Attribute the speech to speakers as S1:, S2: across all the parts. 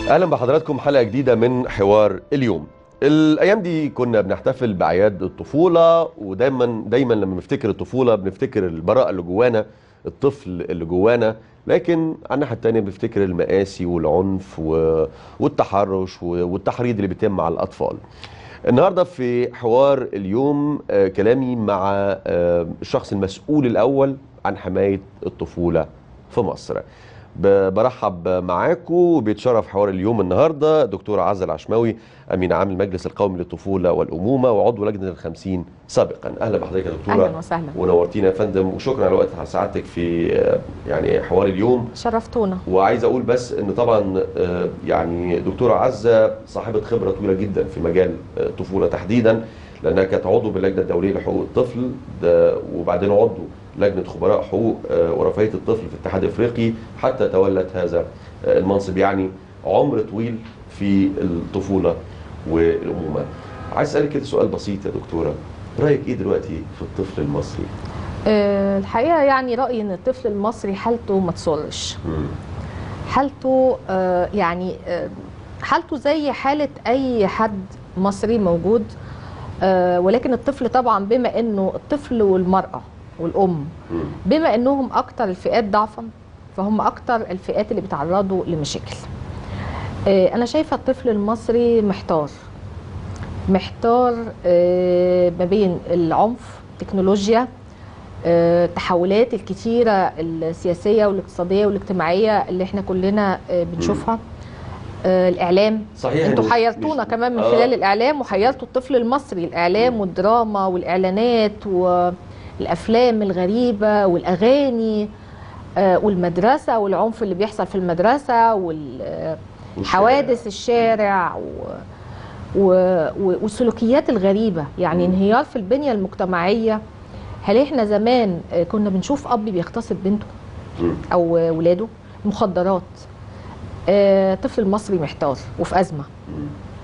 S1: اهلا بحضراتكم حلقه جديده من حوار اليوم الايام دي كنا بنحتفل باعياد الطفوله ودايما دايما لما بنفتكر الطفوله بنفتكر البراءه اللي جوانا الطفل اللي جوانا لكن على الناحيه الثانيه بنفتكر المآسي والعنف و- والتحرش و- والتحريض اللي بيتم على الاطفال النهارده في حوار اليوم آه، كلامي مع آه، الشخص المسؤول الاول عن حمايه الطفوله في مصر ب- برحب معاكم وبيتشرف حوار اليوم النهارده دكتور عزة العشماوي امين عام المجلس القومي للطفوله والامومه وعضو لجنه الخمسين سابقا اهلا بحضرتك يا دكتوره
S2: اهلا وسهلا
S1: ونورتينا يا فندم وشكرا على وقت سعادتك في آه، يعني حوار اليوم
S2: شرفتونا
S1: وعايز اقول بس ان طبعا آه، يعني دكتوره عزه صاحبه خبره طويله جدا في مجال آه، الطفوله تحديدا لانها كانت عضو باللجنه الدوليه لحقوق الطفل ده وبعدين عضو لجنه خبراء حقوق آه، ورفاهيه الطفل في الاتحاد الافريقي حتى تولت هذا آه، المنصب يعني عمر طويل في الطفوله والامومه. عايز اسالك كده سؤال بسيط يا دكتوره رايك ايه دلوقتي في الطفل المصري؟
S2: أه الحقيقه يعني رايي ان الطفل المصري حالته ما تسرش حالته أه يعني أه حالته زي حاله اي حد مصري موجود أه ولكن الطفل طبعا بما انه الطفل والمراه والام
S1: مم.
S2: بما انهم اكتر الفئات ضعفا فهم اكتر الفئات اللي بيتعرضوا لمشاكل آه، انا شايفه الطفل المصري محتار محتار آه، ما بين العنف التكنولوجيا آه، التحولات الكتيره السياسيه والاقتصاديه والاجتماعيه اللي احنا كلنا آه، بنشوفها آه، الاعلام
S1: صحيح
S2: انتوا
S1: إنه
S2: حيرتونا
S1: مش-
S2: كمان من
S1: آه.
S2: خلال الاعلام وحيرتوا الطفل المصري الاعلام والدراما والاعلانات والافلام الغريبه والاغاني آه، والمدرسه والعنف اللي بيحصل في المدرسه والحوادث الشارع و... و... و- والسلوكيات الغريبه يعني
S1: مم.
S2: انهيار في البنيه المجتمعيه هل احنا زمان آه، كنا بنشوف اب بيغتصب بنته
S1: مم.
S2: او ولاده مخدرات آه، طفل مصري محتار وفي ازمه
S1: مم.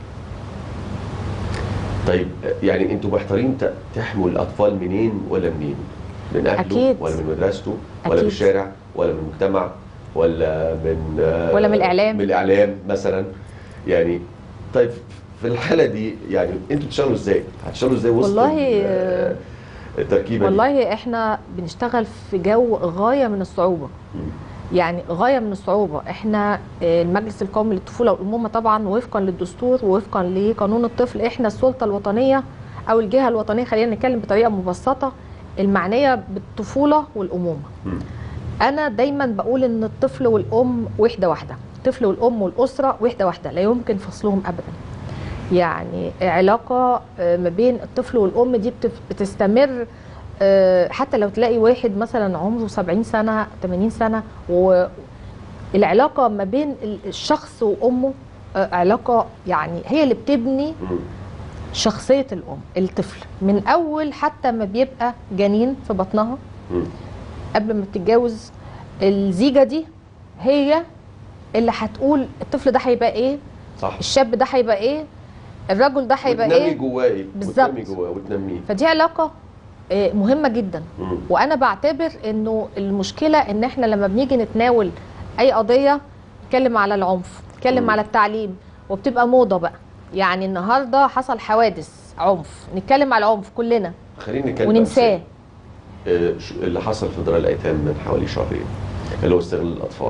S1: طيب يعني انتوا محتارين ت- تحموا الاطفال منين ولا منين؟ من اهله
S2: أكيد.
S1: ولا من مدرسته ولا من
S2: أكيد.
S1: الشارع ولا من المجتمع ولا من آه،
S2: ولا من الإعلام.
S1: من الاعلام مثلا يعني طيب في الحاله دي يعني انتوا بتشتغلوا ازاي؟ هتشتغلوا ازاي وسط
S2: والله،
S1: ال- آه، التركيبه دي؟
S2: والله احنا بنشتغل في جو غايه من الصعوبه
S1: مم.
S2: يعني غايه من الصعوبه احنا آه، المجلس القومي للطفوله والامومه طبعا وفقا للدستور ووفقا لقانون الطفل احنا السلطه الوطنيه او الجهه الوطنيه خلينا نتكلم بطريقه مبسطه المعنيه بالطفوله والامومه
S1: مم.
S2: انا دايما بقول ان الطفل والام وحده واحده الطفل والام والاسره وحده واحده لا يمكن فصلهم ابدا يعني علاقه آه، ما بين الطفل والام دي بتف- بتستمر آه، حتى لو تلاقي واحد مثلا عمره 70 سنه 80 سنه والعلاقه ما بين ال- الشخص وامه آه، علاقه يعني هي اللي بتبني
S1: مم.
S2: شخصيه الام الطفل من اول حتى ما بيبقى جنين في بطنها
S1: مم.
S2: قبل ما بتتجوز الزيجه دي هي اللي هتقول الطفل ده هيبقى ايه
S1: صح
S2: الشاب ده هيبقى ايه الرجل ده هيبقى
S1: وتنمي
S2: ايه
S1: جواه ايه؟
S2: بالظبط.
S1: وتنمي جواه وتنميه
S2: فدي علاقه آه، مهمه جدا
S1: مم.
S2: وانا بعتبر انه المشكله ان احنا لما بنيجي نتناول اي قضيه نتكلم على العنف نتكلم
S1: مم.
S2: على التعليم وبتبقى موضه بقى يعني النهارده حصل حوادث عنف نتكلم على العنف كلنا
S1: خلينا نتكلم
S2: وننساه
S1: آه، شو- اللي حصل في دار الايتام من حوالي شهرين اللي هو استغلال الاطفال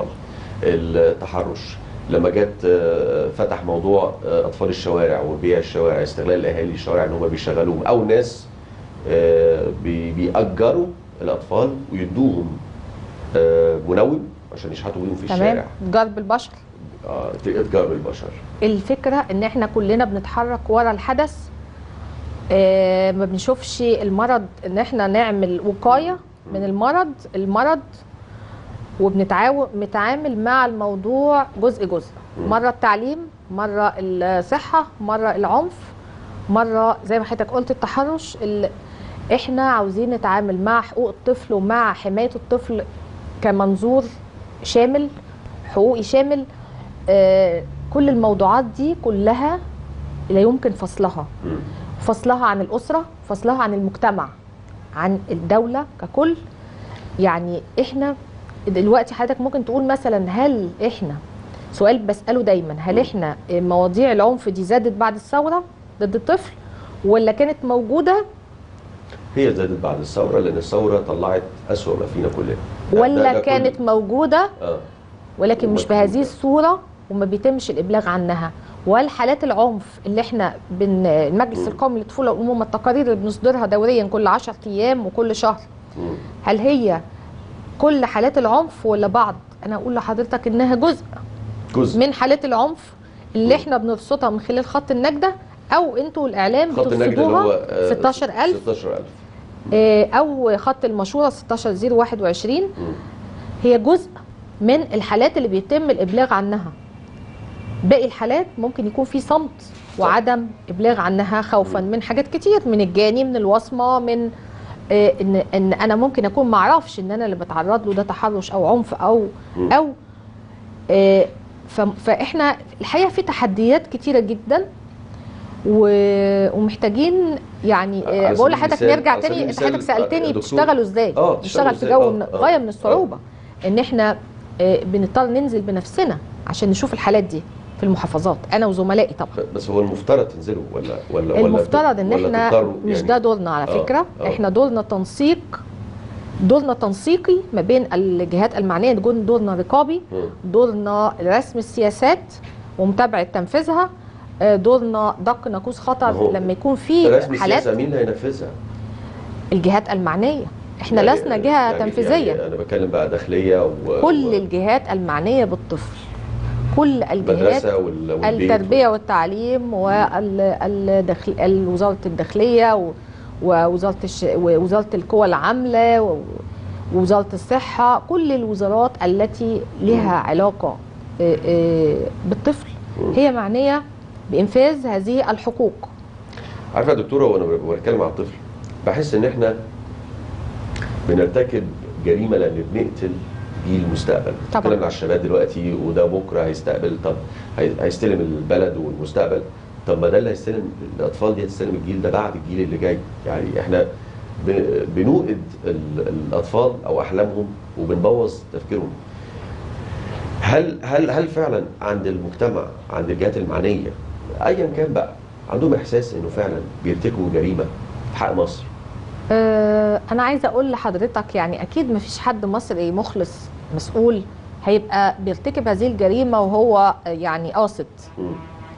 S1: التحرش لما جت آه، فتح موضوع آه، اطفال الشوارع وبيع الشوارع استغلال اهالي الشوارع ان هم بيشغلوهم او ناس آه، بي- بيأجروا الاطفال ويدوهم آه، منوم عشان يشحتوا بيهم في
S2: تمام
S1: الشارع
S2: جرب البشر
S1: آه، اتجار بالبشر
S2: الفكره ان احنا كلنا بنتحرك ورا الحدث آه ما بنشوفش المرض ان احنا نعمل وقايه من المرض المرض وبنتعاون متعامل مع الموضوع جزء جزء
S1: مم.
S2: مره التعليم مره الصحه مره العنف مره زي ما حضرتك قلت التحرش ال... احنا عاوزين نتعامل مع حقوق الطفل ومع حمايه الطفل كمنظور شامل حقوقي شامل آه كل الموضوعات دي كلها لا يمكن فصلها
S1: مم.
S2: فصلها عن الأسرة فصلها عن المجتمع عن الدولة ككل يعني احنا دلوقتي حضرتك ممكن تقول مثلا هل احنا سؤال بساله دايما هل احنا مواضيع العنف دي زادت بعد الثوره ضد الطفل ولا كانت موجوده
S1: هي زادت بعد الثوره لان الثوره طلعت اسوأ ما فينا كلنا ده-
S2: ولا
S1: ده- ده
S2: كانت
S1: كله.
S2: موجوده
S1: اه
S2: ولكن مش
S1: ومفهوم
S2: بهذه
S1: ده.
S2: الصوره وما بيتمش الابلاغ عنها والحالات العنف اللي احنا بن المجلس
S1: مم.
S2: القومي للطفوله والامومه التقارير اللي بنصدرها دوريا كل 10 ايام وكل شهر
S1: مم.
S2: هل هي كل حالات العنف ولا بعض انا اقول لحضرتك انها جزء
S1: جزء
S2: من حالات العنف اللي
S1: مم.
S2: احنا بنرصدها من خلال خط النجده او انتوا الاعلام
S1: خط النجد اللي هو
S2: بترصدوها
S1: آه،
S2: 16000
S1: 16000
S2: آه، او خط المشوره 16021
S1: مم.
S2: هي جزء من الحالات اللي بيتم الابلاغ عنها باقي الحالات ممكن يكون في صمت وعدم ابلاغ عنها خوفا من حاجات كتير من الجاني من الوصمه من آه، ان ان انا ممكن اكون ما اعرفش ان انا اللي بتعرض له ده تحرش او عنف او
S1: مم.
S2: او آه، ف- فاحنا الحقيقه في تحديات كتيره جدا و- ومحتاجين يعني آه،
S1: على
S2: بقول
S1: سبيل
S2: لحضرتك
S1: المثال-
S2: نرجع
S1: على سبيل
S2: تاني
S1: المثال،
S2: حضرتك
S1: آه، يا
S2: سالتني
S1: دكتور،
S2: بتشتغلوا ازاي
S1: آه،
S2: بنشتغل في
S1: بتشتغلوا
S2: جو
S1: إزاي؟ آه،
S2: غايه
S1: آه،
S2: من الصعوبه ان احنا آه، بنضطر ننزل بنفسنا عشان نشوف الحالات دي في المحافظات انا وزملائي طبعا
S1: بس هو المفترض تنزلوا ولا ولا ولا
S2: المفترض ان
S1: ولا
S2: احنا
S1: تضطروا
S2: مش
S1: يعني؟
S2: ده دورنا على
S1: آه،
S2: فكره
S1: آه.
S2: احنا دورنا تنسيق دورنا تنسيقي ما بين الجهات المعنيه نكون دورنا رقابي
S1: مم.
S2: دورنا رسم السياسات ومتابعه تنفيذها آه، دورنا دق ناقوس
S1: ما
S2: خطر
S1: هو
S2: لما يكون في
S1: رسم
S2: حالات
S1: السياسه مين اللي هينفذها؟
S2: الجهات المعنيه احنا
S1: يعني-
S2: لسنا جهه
S1: يعني-
S2: تنفيذيه
S1: يعني انا بتكلم بقى داخليه و
S2: كل
S1: و-
S2: الجهات المعنيه بالطفل كل الجهات
S1: المدرسه وال- والبيت
S2: التربيه والتعليم والداخل وزاره الداخليه و- ووزاره الش... ووزاره القوى العامله و- ووزاره الصحه كل الوزارات التي لها علاقه آه، آه، بالطفل
S1: مم.
S2: هي معنيه بانفاذ هذه الحقوق
S1: عارفه يا دكتوره وانا بتكلم عن الطفل بحس ان احنا بنرتكب جريمه لان بنقتل جيل المستقبل
S2: طبعاً.
S1: بتكلم على الشباب دلوقتي وده بكره هيستقبل طب هي- هيستلم البلد والمستقبل طب ما ده اللي هيستلم الاطفال دي هتستلم الجيل ده بعد الجيل اللي جاي يعني احنا ب- بنوقد ال- الاطفال او احلامهم وبنبوظ تفكيرهم هل هل هل فعلا عند المجتمع عند الجهات المعنيه ايا كان بقى عندهم احساس انه فعلا بيرتكبوا جريمه في حق مصر
S2: آه، انا عايزه اقول لحضرتك يعني اكيد مفيش حد مصري مخلص مسؤول هيبقى بيرتكب هذه الجريمه وهو آه، يعني قاصد
S1: مم.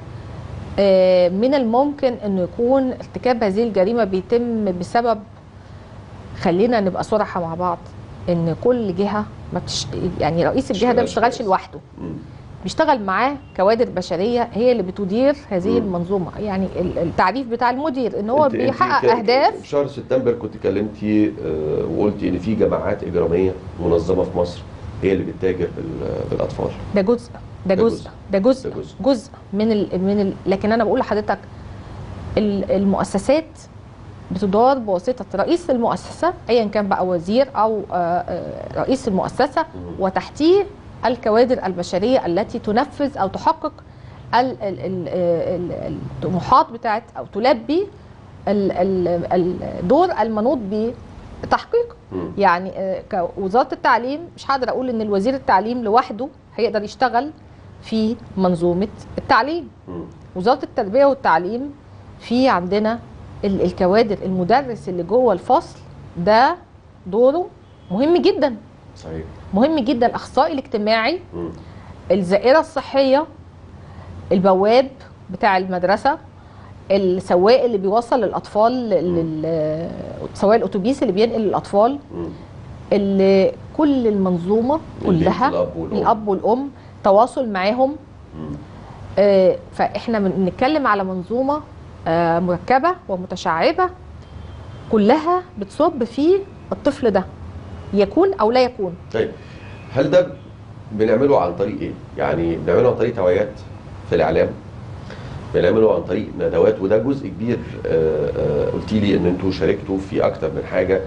S2: آه، من الممكن انه يكون ارتكاب هذه الجريمه بيتم بسبب خلينا نبقى صراحه مع بعض ان كل جهه ما بتش... يعني رئيس الجهه ده ما
S1: بيشتغلش
S2: بيشتغلش
S1: كويس.
S2: لوحده
S1: مم.
S2: بيشتغل معاه كوادر بشريه هي اللي بتدير هذه
S1: مم.
S2: المنظومه يعني ال- التعريف بتاع المدير ان هو
S1: أنت- أنت
S2: بيحقق
S1: ك-
S2: اهداف
S1: في شهر سبتمبر كنت كلمتي آه، وقلتي ان في جماعات اجراميه منظمه في مصر هي اللي بتتاجر بال- بالاطفال
S2: ده جزء ده
S1: ده
S2: جزء
S1: جزء.
S2: ده جزء
S1: ده جزء.
S2: جزء من ال من ال لكن انا بقول لحضرتك ال- المؤسسات بتدار بواسطه رئيس المؤسسه ايا كان بقى وزير او آه، آه، رئيس المؤسسه
S1: مم.
S2: وتحتيه الكوادر البشريه التي تنفذ او تحقق ال- ال- ال- ال- الطموحات بتاعت او تلبي ال- ال- الدور المنوط بتحقيقه
S1: مم.
S2: يعني آه، كوزاره التعليم مش هقدر اقول ان الوزير التعليم لوحده هيقدر يشتغل في منظومه التعليم
S1: مم.
S2: وزاره التربيه والتعليم في عندنا ال- الكوادر المدرس اللي جوه الفصل ده دوره مهم جدا
S1: صحيح
S2: مهم جدا الاخصائي الاجتماعي
S1: مم.
S2: الزائره الصحيه البواب بتاع المدرسه السواق اللي بيوصل الاطفال لل سواق الاتوبيس اللي بينقل الاطفال
S1: مم.
S2: اللي كل المنظومه
S1: البيت،
S2: كلها
S1: الاب والام
S2: الاب والام تواصل معاهم
S1: مم.
S2: آه، فاحنا من- بنتكلم على منظومه آه، مركبه ومتشعبه كلها بتصب في الطفل ده يكون او لا يكون
S1: طيب هل ده بنعمله عن طريق ايه؟ يعني بنعمله عن طريق توعيات في الاعلام بنعمله عن طريق ندوات وده جزء كبير آه، آه، قلت لي ان انتوا شاركتوا في اكتر من حاجه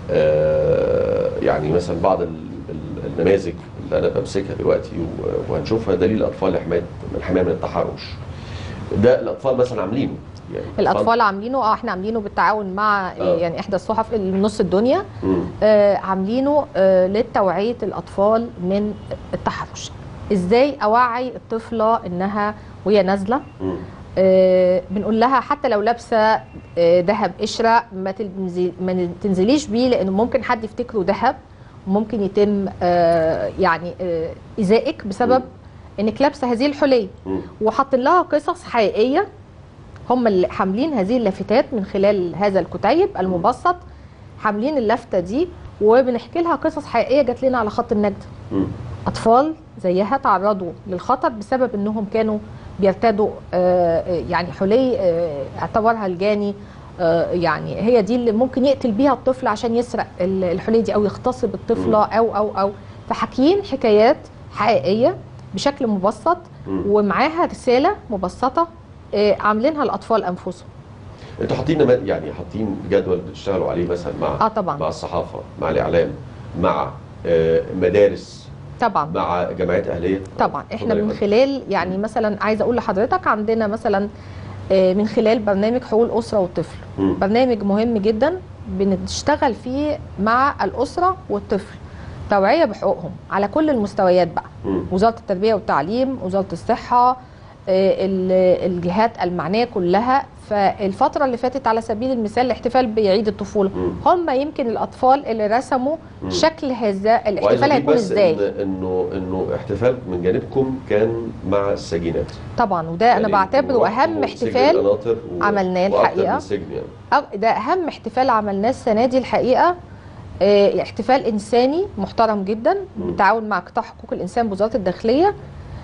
S1: آه، يعني مثلا بعض ال- ال- النماذج اللي انا بمسكها دلوقتي و- وهنشوفها دليل الاطفال لحمايه من الحمايه من التحرش ده الاطفال مثلا عاملينه يعني
S2: الاطفال عاملينه اه احنا عاملينه بالتعاون مع
S1: آه.
S2: يعني احدى الصحف نص الدنيا
S1: مم.
S2: آه، عاملينه آه، لتوعيه الاطفال من التحرش ازاي اوعي الطفله انها وهي نازله
S1: مم.
S2: آه، بنقول لها حتى لو لابسه آه، ذهب قشره ما تنزل ما تنزليش بيه لانه ممكن حد يفتكره ذهب وممكن يتم آه، يعني آه، ايذائك بسبب انك لابسه هذه الحليه
S1: مم.
S2: وحاطين لها قصص حقيقيه هم اللي حاملين هذه اللافتات من خلال هذا الكتيب المبسط حاملين اللافته دي وبنحكي لها قصص حقيقيه جات لنا على خط النجد
S1: مم.
S2: اطفال زيها تعرضوا للخطر بسبب انهم كانوا بيرتدوا آه، يعني حلي آه، اعتبرها الجاني آه، يعني هي دي اللي ممكن يقتل بيها الطفل عشان يسرق ال- الحلي دي او يغتصب الطفله او او او فحكيين حكايات حقيقيه بشكل مبسط
S1: مم.
S2: ومعاها رساله مبسطه آه، عاملينها الاطفال انفسهم
S1: انتوا حاطين نماذج- يعني حاطين جدول بتشتغلوا عليه مثلا مع
S2: اه طبعا
S1: مع الصحافه مع الاعلام مع آه، مدارس
S2: طبعا
S1: مع جمعيات اهليه
S2: طبعا احنا
S1: اتفضلي يا
S2: من
S1: فندم.
S2: خلال يعني مثلا عايزه اقول لحضرتك عندنا مثلا آه، من خلال برنامج حقوق الاسره والطفل
S1: مم.
S2: برنامج مهم جدا بنشتغل فيه مع الاسره والطفل توعيه بحقوقهم على كل المستويات بقى
S1: مم.
S2: وزاره التربيه والتعليم وزاره الصحه آه، ال- الجهات المعنيه كلها فالفتره اللي فاتت على سبيل المثال الاحتفال بعيد الطفوله
S1: مم.
S2: هم يمكن الاطفال اللي رسموا
S1: مم.
S2: شكل هذا
S1: وعايز
S2: الاحتفال
S1: أضيف
S2: هيكون
S1: بس
S2: ازاي
S1: إن انه انه احتفال من جانبكم كان مع السجينات
S2: طبعا وده انا
S1: يعني
S2: بعتبره
S1: رحتوا
S2: اهم
S1: سجن
S2: احتفال
S1: القناطر و-
S2: عملناه
S1: وأكتر
S2: الحقيقة.
S1: من سجن يعني
S2: أو- ده اهم احتفال عملناه السنه دي الحقيقه آه، احتفال انساني محترم جدا
S1: مم.
S2: بالتعاون مع قطاع حقوق الانسان بوزاره الداخليه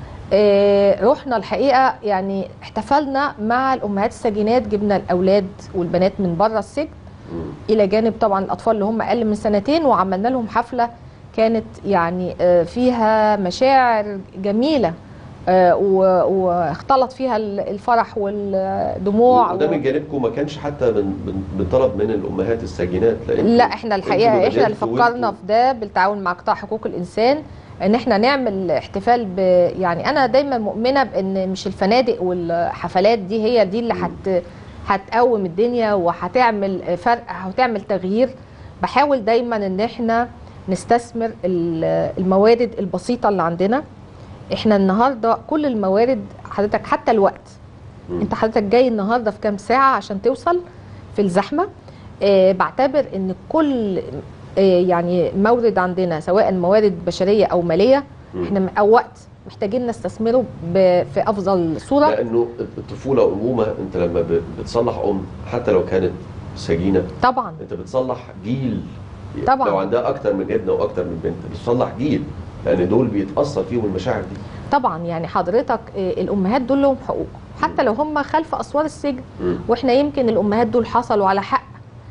S2: آه، رحنا الحقيقه يعني احتفلنا مع الامهات السجينات جبنا الاولاد والبنات من بره السجن
S1: مم.
S2: الى جانب طبعا الاطفال اللي هم اقل من سنتين وعملنا لهم حفله كانت يعني آه، فيها مشاعر جميله آه، و- واختلط فيها ال- الفرح والدموع
S1: وده
S2: و-
S1: من جانبكم ما كانش حتى من من من طلب من الامهات السجينات لان
S2: لا احنا الحقيقه
S1: انتوا
S2: احنا اللي
S1: بادرتوا
S2: فكرنا
S1: وانتوا-
S2: في ده بالتعاون مع قطاع حقوق الانسان ان احنا نعمل احتفال ب يعني انا دايما مؤمنه بان مش الفنادق والحفلات دي هي دي اللي هت هتقوم الدنيا وهتعمل فرق هتعمل تغيير بحاول دايما ان احنا نستثمر ال- الموارد البسيطه اللي عندنا احنا النهارده كل الموارد حضرتك حتى الوقت
S1: مم.
S2: انت حضرتك جاي النهارده في كام ساعه عشان توصل في الزحمه آه بعتبر ان كل آه يعني مورد عندنا سواء موارد بشريه او ماليه
S1: مم.
S2: احنا او وقت محتاجين نستثمره ب- في افضل صوره
S1: لانه الطفوله امومه انت لما ب- بتصلح ام حتى لو كانت سجينه
S2: طبعا
S1: انت بتصلح جيل
S2: طبعا.
S1: لو عندها اكتر من ابن او اكتر من بنت بتصلح جيل لان دول بيتاثر فيهم المشاعر دي
S2: طبعا يعني حضرتك آه الامهات دول لهم حقوق حتى لو هم خلف اسوار السجن
S1: مم.
S2: واحنا يمكن الامهات دول حصلوا على حق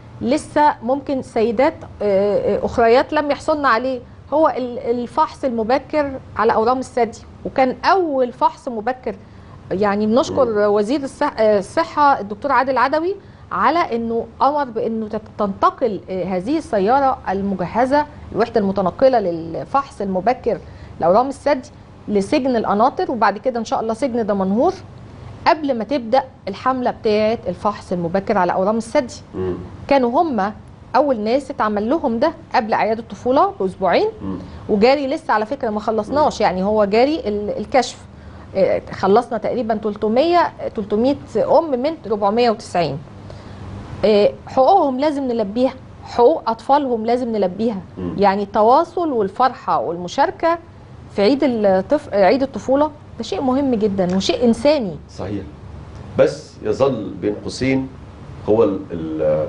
S2: لسه ممكن سيدات آه، آه، اخريات لم يحصلن عليه هو ال- الفحص المبكر على اورام الثدي وكان اول فحص مبكر يعني بنشكر وزير الصح- آه، الصحه الدكتور عادل عدوي على انه امر بانه تت- تنتقل آه، هذه السياره المجهزه الوحده المتنقله للفحص المبكر لاورام الثدي لسجن القناطر وبعد كده ان شاء الله سجن دمنهور قبل ما تبدا الحمله بتاعه الفحص المبكر على اورام الثدي
S1: مم.
S2: كانوا هم اول ناس اتعمل لهم ده قبل اعياد الطفوله باسبوعين
S1: مم.
S2: وجاري لسه على فكره ما خلصناش يعني هو جاري ال- الكشف آه، خلصنا تقريبا 300 300 ام من 490 آه، حقوقهم لازم نلبيها حقوق اطفالهم لازم نلبيها
S1: مم.
S2: يعني التواصل والفرحه والمشاركه في عيد الطف... عيد الطفوله ده شيء مهم جدا وشيء انساني
S1: صحيح بس يظل بين قوسين هو ال ال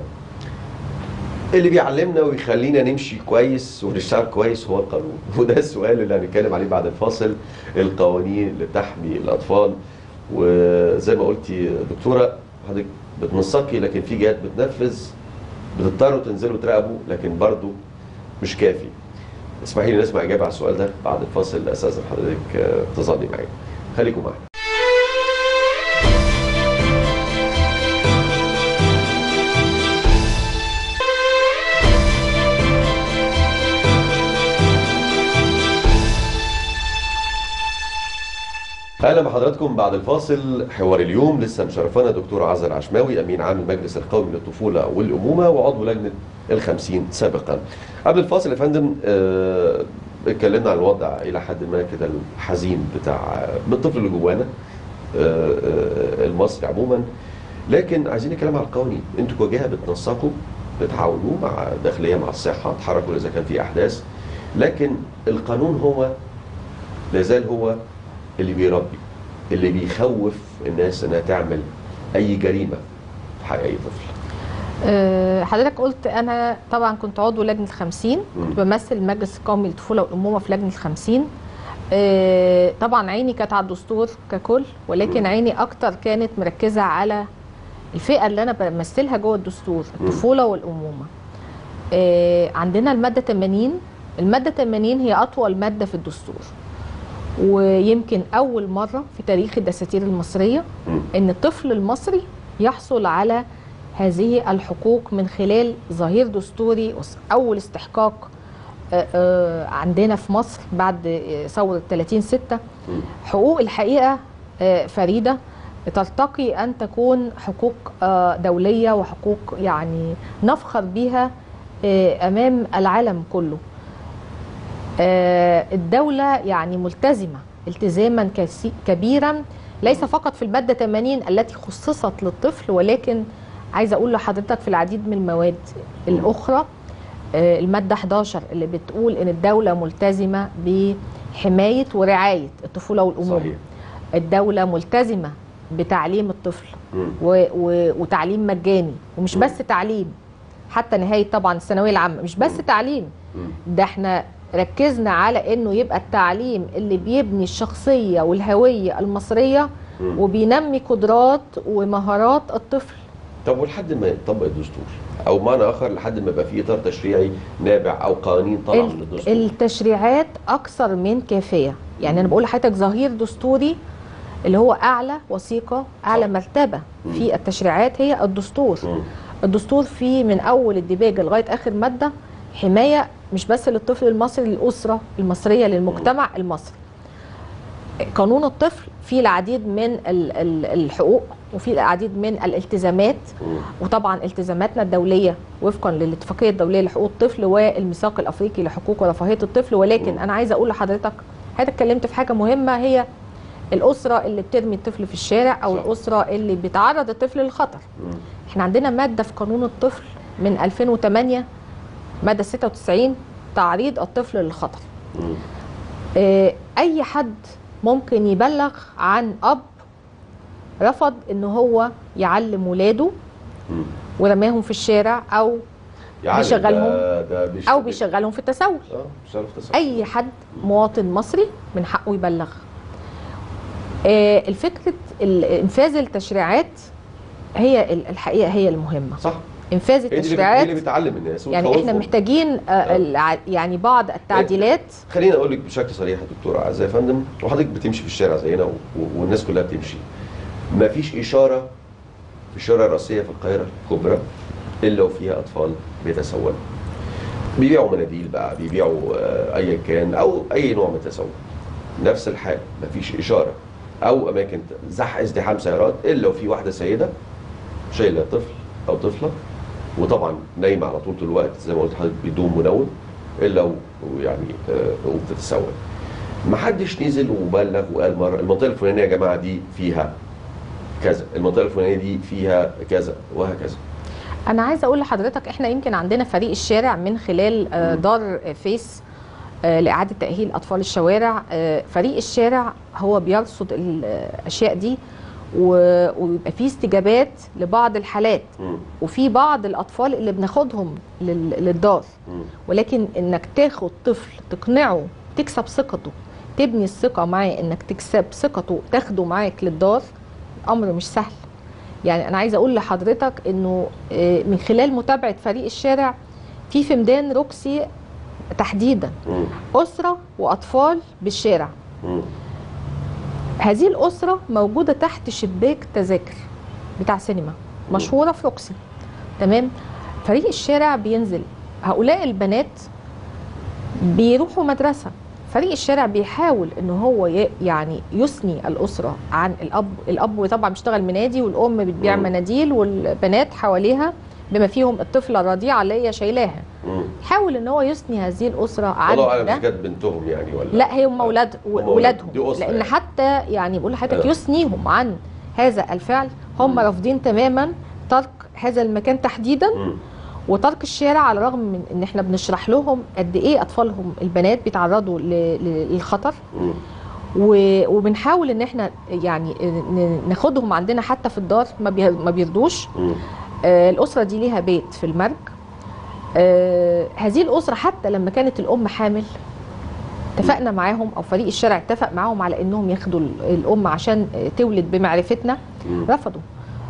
S1: اللي بيعلمنا ويخلينا نمشي كويس ونشتغل كويس هو القانون وده السؤال اللي هنتكلم عليه بعد الفاصل القوانين اللي بتحمي الاطفال وزي ما قلتي دكتوره حضرتك بتنسقي لكن في جهات بتنفذ بتضطروا تنزلوا تراقبوا لكن برضو مش كافي اسمحي لي نسمع اجابه على السؤال ده بعد الفاصل اساسا حضرتك آه، تظلي معايا خليكم معايا اهلا بحضراتكم بعد الفاصل حوار اليوم لسه مشرفانا دكتور عزل عشماوي امين عام المجلس القومي للطفوله والامومه وعضو لجنه الخمسين سابقا قبل الفاصل يا فندم آه، اتكلمنا عن الوضع الى حد ما كده الحزين بتاع بالطفل اللي جوانا آه، آه، المصري عموما لكن عايزين نتكلم على القوانين انتوا كجهه بتنسقوا بتعاونوا مع الداخليه مع الصحه تحركوا اذا كان في احداث لكن القانون هو لازال هو اللي بيربي اللي بيخوف الناس انها تعمل اي جريمه في حق اي طفل
S2: آه، حضرتك قلت انا طبعا كنت عضو لجنه 50
S1: مم.
S2: كنت بمثل المجلس القومي للطفوله والامومه في لجنه 50 آه، طبعا عيني كانت على الدستور ككل ولكن
S1: مم.
S2: عيني اكتر كانت مركزه على الفئه اللي انا بمثلها جوه الدستور الطفوله والامومه آه، عندنا الماده 80 الماده 80 هي اطول ماده في الدستور ويمكن اول مره في تاريخ الدساتير المصريه
S1: مم.
S2: ان الطفل المصري يحصل على هذه الحقوق من خلال ظهير دستوري اول استحقاق آه، آه، عندنا في مصر بعد آه، ثوره 30 6
S1: مم.
S2: حقوق الحقيقه آه، فريده ترتقي ان تكون حقوق آه، دوليه وحقوق يعني نفخر بها آه، امام العالم كله آه، الدولة يعني ملتزمة التزاما كسي- كبيرا ليس فقط في المادة 80 التي خصصت للطفل ولكن عايزة أقول لحضرتك في العديد من المواد الأخرى آه، المادة 11 اللي بتقول إن الدولة ملتزمة بحماية ورعاية الطفولة والأمومة
S1: صحيح
S2: الدولة ملتزمة بتعليم الطفل
S1: مم.
S2: و و وتعليم مجاني ومش
S1: مم.
S2: بس تعليم حتى نهاية طبعا الثانوية العامة مش بس
S1: مم.
S2: تعليم
S1: مم.
S2: ده احنا ركزنا على انه يبقى التعليم اللي بيبني الشخصية والهوية المصرية
S1: مم.
S2: وبينمي قدرات ومهارات الطفل
S1: طب ولحد ما يطبق الدستور او بمعنى اخر لحد ما يبقى في اطار تشريعي نابع او قوانين طالعه من
S2: ال-
S1: الدستور
S2: التشريعات اكثر من كافية يعني انا بقول لحضرتك ظهير دستوري اللي هو اعلى وثيقة اعلى
S1: صح.
S2: مرتبة
S1: مم.
S2: في التشريعات هي الدستور
S1: مم.
S2: الدستور فيه من اول الديباجه لغايه اخر ماده حمايه مش بس للطفل المصري للاسره المصريه للمجتمع المصري قانون الطفل فيه العديد من ال- ال- الحقوق وفيه العديد من الالتزامات
S1: مم.
S2: وطبعا التزاماتنا الدوليه وفقا للاتفاقيه الدوليه لحقوق الطفل والميثاق الافريقي لحقوق ورفاهيه الطفل ولكن
S1: مم.
S2: انا عايزه اقول لحضرتك حضرتك اتكلمت في حاجه مهمه هي الاسره اللي بترمي الطفل في الشارع او
S1: صح.
S2: الاسره اللي بتعرض الطفل للخطر
S1: مم.
S2: احنا عندنا ماده في قانون الطفل من 2008 ماده 96 تعريض الطفل للخطر
S1: مم.
S2: آه، اي حد ممكن يبلغ عن اب رفض ان هو يعلم ولاده
S1: مم.
S2: ورماهم في الشارع او
S1: يعني
S2: بيشغلهم
S1: ده- ده بيش-
S2: او بيشغلهم في التسول
S1: اه بيشغلوا في تسوق.
S2: اي حد مواطن مصري من حقه يبلغ آه، الفكره ال- انفاذ التشريعات هي ال- الحقيقه هي المهمه
S1: صح
S2: انفاذ
S1: هي دي اللي بت-
S2: التشريعات
S1: دي اللي بتعلم الناس
S2: يعني احنا
S1: وتخوفهم.
S2: محتاجين آه، الع- يعني بعض التعديلات
S1: خليني اقول لك بشكل صريح يا دكتوره اعزائي يا فندم وحضرتك بتمشي في الشارع زينا و... و- والناس كلها بتمشي ما فيش اشاره في الشارع الرئيسيه في القاهره الكبرى الا وفيها اطفال بيتسولوا بيبيعوا مناديل بقى بيبيعوا آه، ايا كان او اي نوع من التسول نفس الحال ما فيش اشاره او اماكن زح ازدحام سيارات الا وفي واحده سيده شايله طفل او طفله وطبعا نايمه على طول طول الوقت زي ما قلت لحضرتك بدون منوم الا و- ويعني آه، وبتتسول ما حدش نزل وبلغ وقال مره المنطقه الفلانيه يا جماعه دي فيها كذا المنطقه الفلانيه دي فيها كذا وهكذا
S2: انا عايزه اقول لحضرتك احنا يمكن عندنا فريق الشارع من خلال آه،
S1: مم.
S2: دار فيس آه، لاعاده تاهيل اطفال الشوارع آه، فريق الشارع هو بيرصد الاشياء دي و- ويبقى فيه استجابات لبعض الحالات
S1: مم.
S2: وفي بعض الاطفال اللي بناخدهم لل- للدار
S1: مم.
S2: ولكن انك تاخد طفل تقنعه تكسب ثقته تبني الثقه معاه انك تكسب ثقته تاخده معاك للدار امر مش سهل يعني انا عايزه اقول لحضرتك انه آه، من خلال متابعه فريق الشارع في في ميدان روكسي تحديدا
S1: مم.
S2: اسره واطفال بالشارع
S1: مم.
S2: هذه الاسره موجوده تحت شباك تذاكر بتاع سينما مشهوره في روكسي تمام فريق الشارع بينزل هؤلاء البنات بيروحوا مدرسه فريق الشارع بيحاول ان هو ي- يعني يثني الاسره عن الاب الاب طبعا بيشتغل منادي والام بتبيع
S1: مم.
S2: مناديل والبنات حواليها بما فيهم الطفله الرضيعه اللي هي شايلاها
S1: مم.
S2: يحاول ان هو يثني هذه الاسره عن
S1: والله اعلم
S2: ده
S1: مش كانت بنتهم يعني ولا
S2: لا هي هم اولاد
S1: هم
S2: ولادهم
S1: دي أسرة
S2: لان
S1: يعني.
S2: حتى يعني بقول لحضرتك
S1: آه.
S2: يثنيهم عن هذا الفعل هم
S1: مم.
S2: رافضين تماما ترك هذا المكان تحديدا
S1: مم.
S2: وترك الشارع على الرغم من ان احنا بنشرح لهم قد ايه اطفالهم البنات بيتعرضوا ل- ل- للخطر
S1: مم.
S2: و- وبنحاول ان احنا يعني ن- ناخدهم عندنا حتى في الدار ما بي- ما بيرضوش
S1: مم.
S2: آه، الاسره دي ليها بيت في المرج آه، هذه الاسره حتى لما كانت الام حامل اتفقنا معاهم او فريق الشارع اتفق معاهم على انهم ياخدوا ال- الام عشان آه، تولد بمعرفتنا
S1: مم.
S2: رفضوا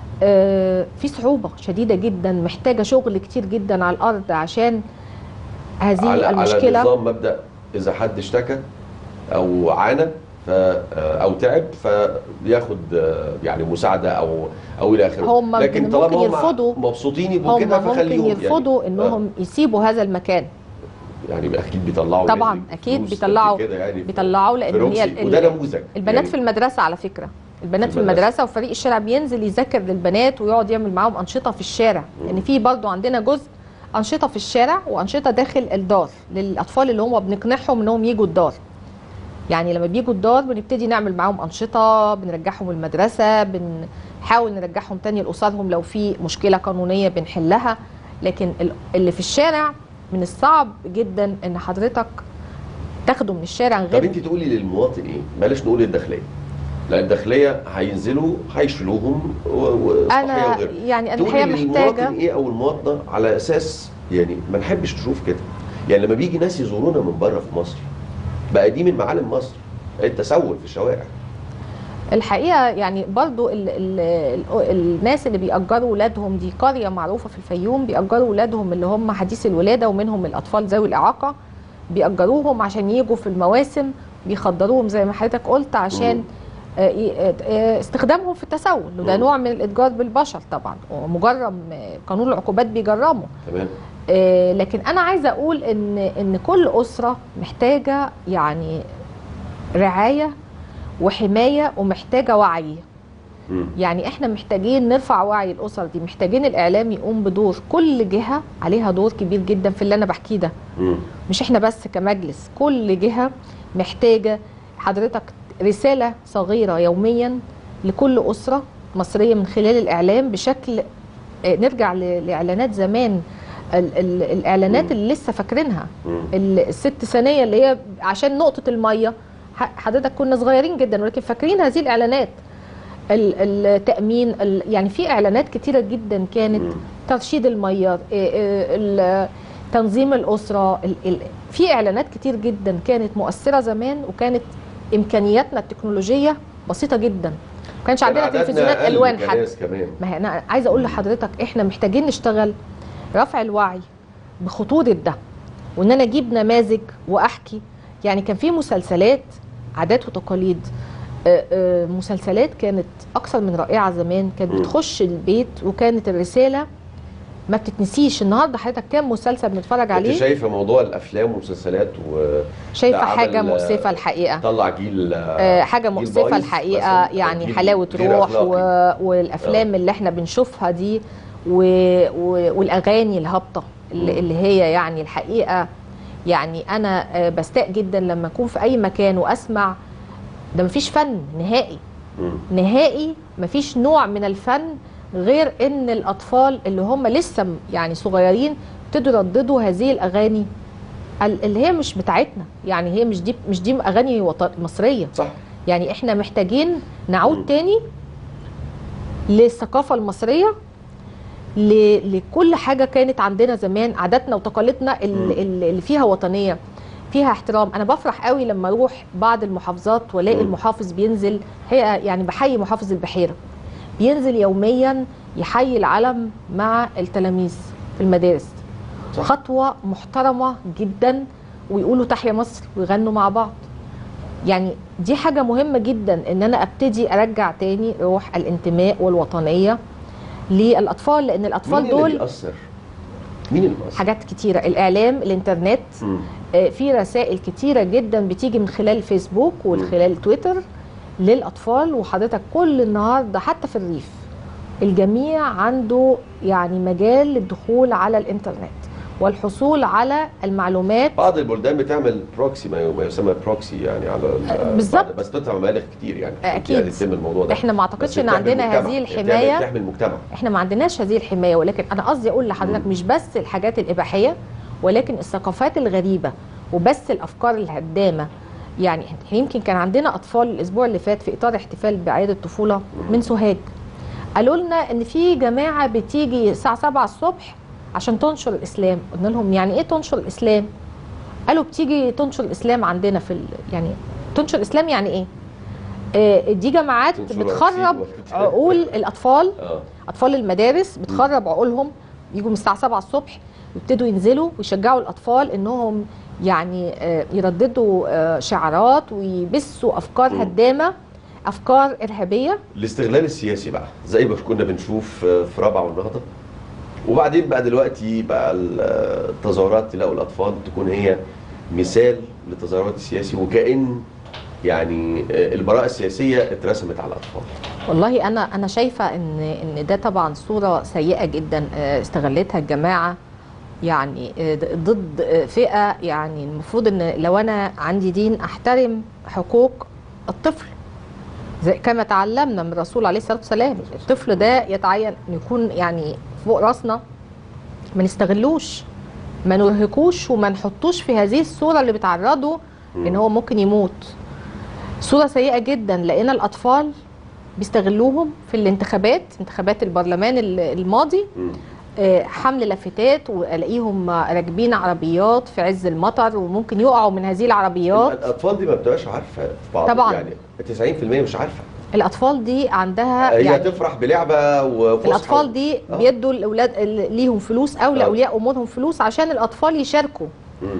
S2: آه، في صعوبه شديده جدا محتاجه شغل كتير جدا على الارض عشان هذه
S1: على
S2: المشكله
S1: على نظام مبدا اذا حد اشتكى او عانى ف او تعب فبياخد آه، يعني مساعده او او الى اخره
S2: هم
S1: لكن
S2: ممكن
S1: طالما هم
S2: يرفضوا.
S1: مبسوطين يبقوا
S2: هم
S1: كده
S2: ممكن
S1: فخليهم
S2: يرفضوا
S1: يعني
S2: انهم يسيبوا هذا المكان
S1: يعني اكيد بيطلعوا
S2: طبعاً،
S1: رزق
S2: أكيد
S1: فلوس
S2: بيطلعوا-
S1: قد كده يعني
S2: بيطلعوا لان هي
S1: فروكسي.
S2: ال-
S1: وده نموذج
S2: البنات
S1: يعني
S2: في المدرسه على فكره البنات
S1: في
S2: في
S1: المدرسة.
S2: المدرسه وفريق الشارع بينزل يذاكر للبنات ويقعد يعمل معاهم انشطه في الشارع
S1: مم.
S2: لان في برضو عندنا جزء انشطه في الشارع وانشطه داخل الدار للاطفال اللي هم بنقنعهم انهم يجوا الدار يعني لما بيجوا الدار بنبتدي نعمل معاهم انشطه بنرجعهم المدرسه بنحاول نرجعهم تاني لاسرهم لو في مشكله قانونيه بنحلها لكن ال- اللي في الشارع من الصعب جدا ان حضرتك تاخده من الشارع
S1: طب
S2: غير
S1: انت تقولي للمواطن ايه؟ بلاش نقول الداخليه لان الداخليه هينزلوا هيشيلوهم و- وصحيه
S2: انا
S1: وغيره
S2: يعني انا
S1: تقولي
S2: الحقيقه محتاجه
S1: للمواطن ايه او المواطنه على اساس يعني ما نحبش نشوف كده يعني لما بيجي ناس يزورونا من بره في مصر بقى دي من معالم مصر التسول في الشوارع
S2: الحقيقه يعني برضو ال ال ال الناس اللي بيأجروا ولادهم دي قريه معروفه في الفيوم بيأجروا ولادهم اللي هم حديث الولاده ومنهم الاطفال ذوي الاعاقه بيأجروهم عشان يجوا في المواسم بيخدروهم زي ما حضرتك قلت عشان
S1: مم.
S2: آه، ي- آه، استخدامهم في التسول وده
S1: مم.
S2: نوع من الاتجار بالبشر طبعا ومجرم آه، قانون العقوبات بيجرمه
S1: تمام
S2: آه، لكن انا عايزه اقول ان ان كل اسره محتاجه يعني رعايه وحمايه ومحتاجه وعي
S1: مم.
S2: يعني احنا محتاجين نرفع وعي الاسر دي محتاجين الاعلام يقوم بدور كل جهه عليها دور كبير جدا في اللي انا بحكيه ده
S1: مم.
S2: مش احنا بس كمجلس كل جهه محتاجه حضرتك رساله صغيره يوميا لكل اسره مصريه من خلال الاعلام بشكل آه، نرجع ل- لاعلانات زمان ال- ال- الاعلانات
S1: مم.
S2: اللي لسه فاكرينها
S1: مم.
S2: ال- الست ثانيه اللي هي عشان نقطه الميه ح- حضرتك كنا صغيرين جدا ولكن فاكرين هذه الاعلانات ال- التامين ال- يعني في اعلانات كتيره جدا كانت
S1: مم.
S2: ترشيد الميه إيه إيه ال- تنظيم الاسره ال- ال- في اعلانات كتير جدا كانت مؤثره زمان وكانت امكانياتنا التكنولوجيه بسيطه جدا ما كانش
S1: كان
S2: عندنا
S1: عددنا
S2: تلفزيونات
S1: أقل
S2: الوان حتى
S1: كناس كمان
S2: ما هي انا عايزه اقول لحضرتك احنا محتاجين نشتغل رفع الوعي بخطوره ده وان انا اجيب نماذج واحكي يعني كان في مسلسلات عادات وتقاليد آه، آه، مسلسلات كانت اكثر من رائعه زمان كانت
S1: مم.
S2: بتخش البيت وكانت الرساله ما بتتنسيش النهارده حضرتك كام مسلسل بنتفرج
S1: انت
S2: عليه
S1: شايفه موضوع الافلام والمسلسلات و
S2: شايفه
S1: ده
S2: حاجه
S1: عمل،
S2: مؤسفه الحقيقه
S1: طلع جيل
S2: آه، حاجه
S1: جيل
S2: مؤسفه
S1: بايظ
S2: الحقيقه
S1: مثلاً، أو
S2: يعني
S1: جيل
S2: حلاوه
S1: غير
S2: روح و...
S1: أخلاقي.
S2: والافلام اللي احنا بنشوفها دي و... و... والاغاني الهابطه اللي,
S1: مم.
S2: اللي هي يعني الحقيقه يعني انا آه، بستاء جدا لما اكون في اي مكان واسمع ده مفيش فن نهائي
S1: مم.
S2: نهائي مفيش نوع من الفن غير ان الاطفال اللي هم لسه م- يعني صغيرين ابتدوا يرددوا هذه الاغاني ال- اللي هي مش بتاعتنا يعني هي مش دي مش دي اغاني وط- مصريه
S1: صح
S2: يعني احنا محتاجين نعود
S1: مم.
S2: تاني للثقافه المصريه ل- لكل حاجه كانت عندنا زمان عاداتنا وتقاليدنا
S1: مم.
S2: ال- ال- اللي فيها وطنيه فيها احترام انا بفرح قوي لما اروح بعض المحافظات والاقي
S1: مم.
S2: المحافظ بينزل هي يعني بحيي محافظ البحيره بينزل يوميا يحيي العلم مع التلاميذ في المدارس
S1: صح.
S2: خطوه محترمه جدا ويقولوا تحيا مصر ويغنوا مع بعض يعني دي حاجة مهمة جدا ان انا ابتدي ارجع تاني روح الانتماء والوطنية للاطفال لان الاطفال
S1: مين اللي
S2: دول
S1: بيأثر؟ مين اللي بيأثر؟
S2: حاجات كتيرة الاعلام الانترنت
S1: مم.
S2: آه، في رسائل كتيرة جدا بتيجي من خلال فيسبوك ومن
S1: مم.
S2: خلال تويتر للاطفال وحضرتك كل النهارده حتى في الريف الجميع عنده يعني مجال للدخول على الانترنت والحصول على المعلومات
S1: بعض البلدان بتعمل بروكسي ما ما يسمى بروكسي يعني على ال-
S2: بالظبط.
S1: بعض- بس بتدفع مبالغ كتير يعني
S2: أكيد.
S1: يعني يتم الموضوع ده
S2: احنا ما
S1: بس
S2: اعتقدش ان
S1: بتحمي
S2: عندنا
S1: المجتمع.
S2: هذه
S1: يعني
S2: الحمايه
S1: بتعمل- بتحمي المجتمع
S2: احنا ما عندناش هذه الحمايه ولكن انا قصدي اقول لحضرتك
S1: مم.
S2: مش بس الحاجات الاباحيه ولكن الثقافات الغريبه وبس الافكار الهدامه يعني إحنا يمكن كان عندنا اطفال الاسبوع اللي فات في اطار احتفال باعياد الطفوله من سوهاج قالوا لنا ان في جماعه بتيجي الساعه 7 الصبح عشان تنشر الاسلام قلنا لهم يعني ايه تنشر الاسلام قالوا بتيجي تنشر الاسلام عندنا في ال... يعني تنشر الاسلام يعني ايه آه، دي جماعات
S1: تنشر
S2: بتخرب
S1: وتسيب.
S2: عقول الاطفال
S1: اه
S2: اطفال المدارس بتخرب عقولهم يجوا من الساعه 7 الصبح يبتدوا ينزلوا ويشجعوا الاطفال انهم يعني آه، يرددوا آه، شعارات ويبثوا افكار
S1: مم.
S2: هدامه افكار ارهابيه
S1: الاستغلال السياسي بقى زي ما كنا بنشوف في رابعه والنهضه وبعدين بقى دلوقتي بقى ال- التظاهرات تلاقوا الاطفال تكون هي مثال للتظاهرات السياسي وكأن يعني البراءة السياسية اترسمت على الأطفال
S2: والله انا انا شايفه ان ان ده طبعا صوره سيئه جدا آه، استغلتها الجماعه يعني آه، د- ضد آه، فئه يعني المفروض ان لو انا عندي دين احترم حقوق الطفل زي كما تعلمنا من الرسول عليه الصلاه والسلام الطفل ده يتعين ان يكون يعني فوق راسنا ما نستغلوش ما نرهقوش وما نحطوش في هذه الصوره اللي بتعرضه ان هو ممكن يموت صوره سيئه جدا لقينا الاطفال بيستغلوهم في الانتخابات انتخابات البرلمان ال- الماضي
S1: مم.
S2: آه، حمل لافتات والاقيهم راكبين عربيات في عز المطر وممكن يقعوا من هذه العربيات
S1: الأطفال دي ما بتبقاش عارفة في بعض
S2: طبعاً.
S1: يعني 90% مش عارفة
S2: الاطفال دي عندها
S1: هي
S2: يعني
S1: تفرح بلعبة وفسحة
S2: الاطفال دي
S1: آه.
S2: بيدوا الاولاد ال- ليهم فلوس او
S1: آه.
S2: لاولياء امورهم فلوس عشان الاطفال يشاركوا
S1: مم.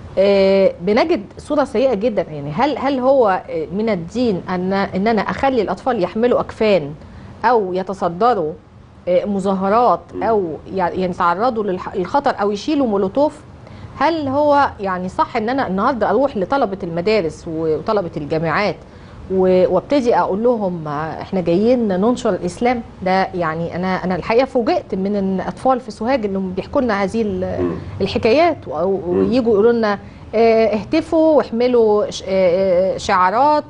S2: آه، بنجد صوره سيئه جدا يعني هل هل هو آه، من الدين ان ان انا اخلي الاطفال يحملوا اكفان او يتصدروا آه، مظاهرات
S1: مم.
S2: او يعني يتعرضوا للح- للخطر او يشيلوا مولوتوف هل هو يعني صح ان انا النهارده اروح لطلبه المدارس وطلبه الجامعات و- وابتدي اقول لهم آه، احنا جايين ننشر الاسلام ده يعني انا انا الحقيقه فوجئت من الاطفال في سوهاج انهم بيحكوا لنا هذه ال-
S1: مم.
S2: الحكايات و- ويجوا يقولوا لنا آه، اهتفوا واحملوا ش- آه، آه، شعارات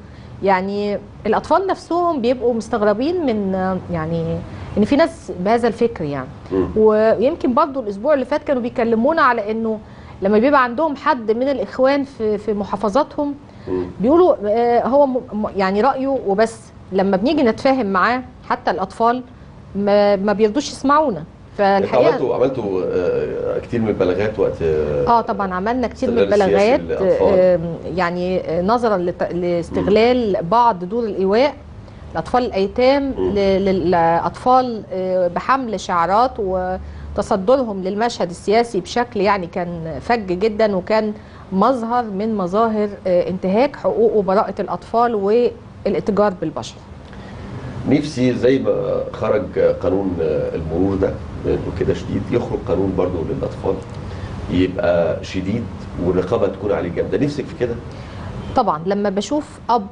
S2: ويعني الاطفال نفسهم بيبقوا مستغربين من آه، يعني ان في ناس بهذا الفكر يعني
S1: مم.
S2: ويمكن برضو الاسبوع اللي فات كانوا بيكلمونا على انه لما بيبقى عندهم حد من الاخوان في في محافظاتهم
S1: مم.
S2: بيقولوا آه، هو م- م- يعني رايه وبس لما بنيجي نتفاهم معاه حتى الاطفال ما, ما بيرضوش يسمعونا
S1: انتوا
S2: فالحقيقه
S1: عملتوا عملتوا آه، كتير من البلاغات وقت
S2: اه طبعا عملنا كتير من
S1: استغلال سياسي
S2: البلاغات
S1: للأطفال.
S2: آم، يعني آه، نظرا لت- لاستغلال بعض دور الايواء الاطفال الايتام
S1: مم.
S2: ل- للاطفال آه، بحمل شعارات وتصدرهم للمشهد السياسي بشكل يعني كان فج جدا وكان مظهر من مظاهر آه، انتهاك حقوق وبراءه الاطفال والاتجار بالبشر
S1: نفسي زي ما خرج قانون المرور ده انه كده شديد يخرج قانون برضو للاطفال يبقى شديد والرقابه تكون عليه جامده نفسك في كده
S2: طبعا لما بشوف اب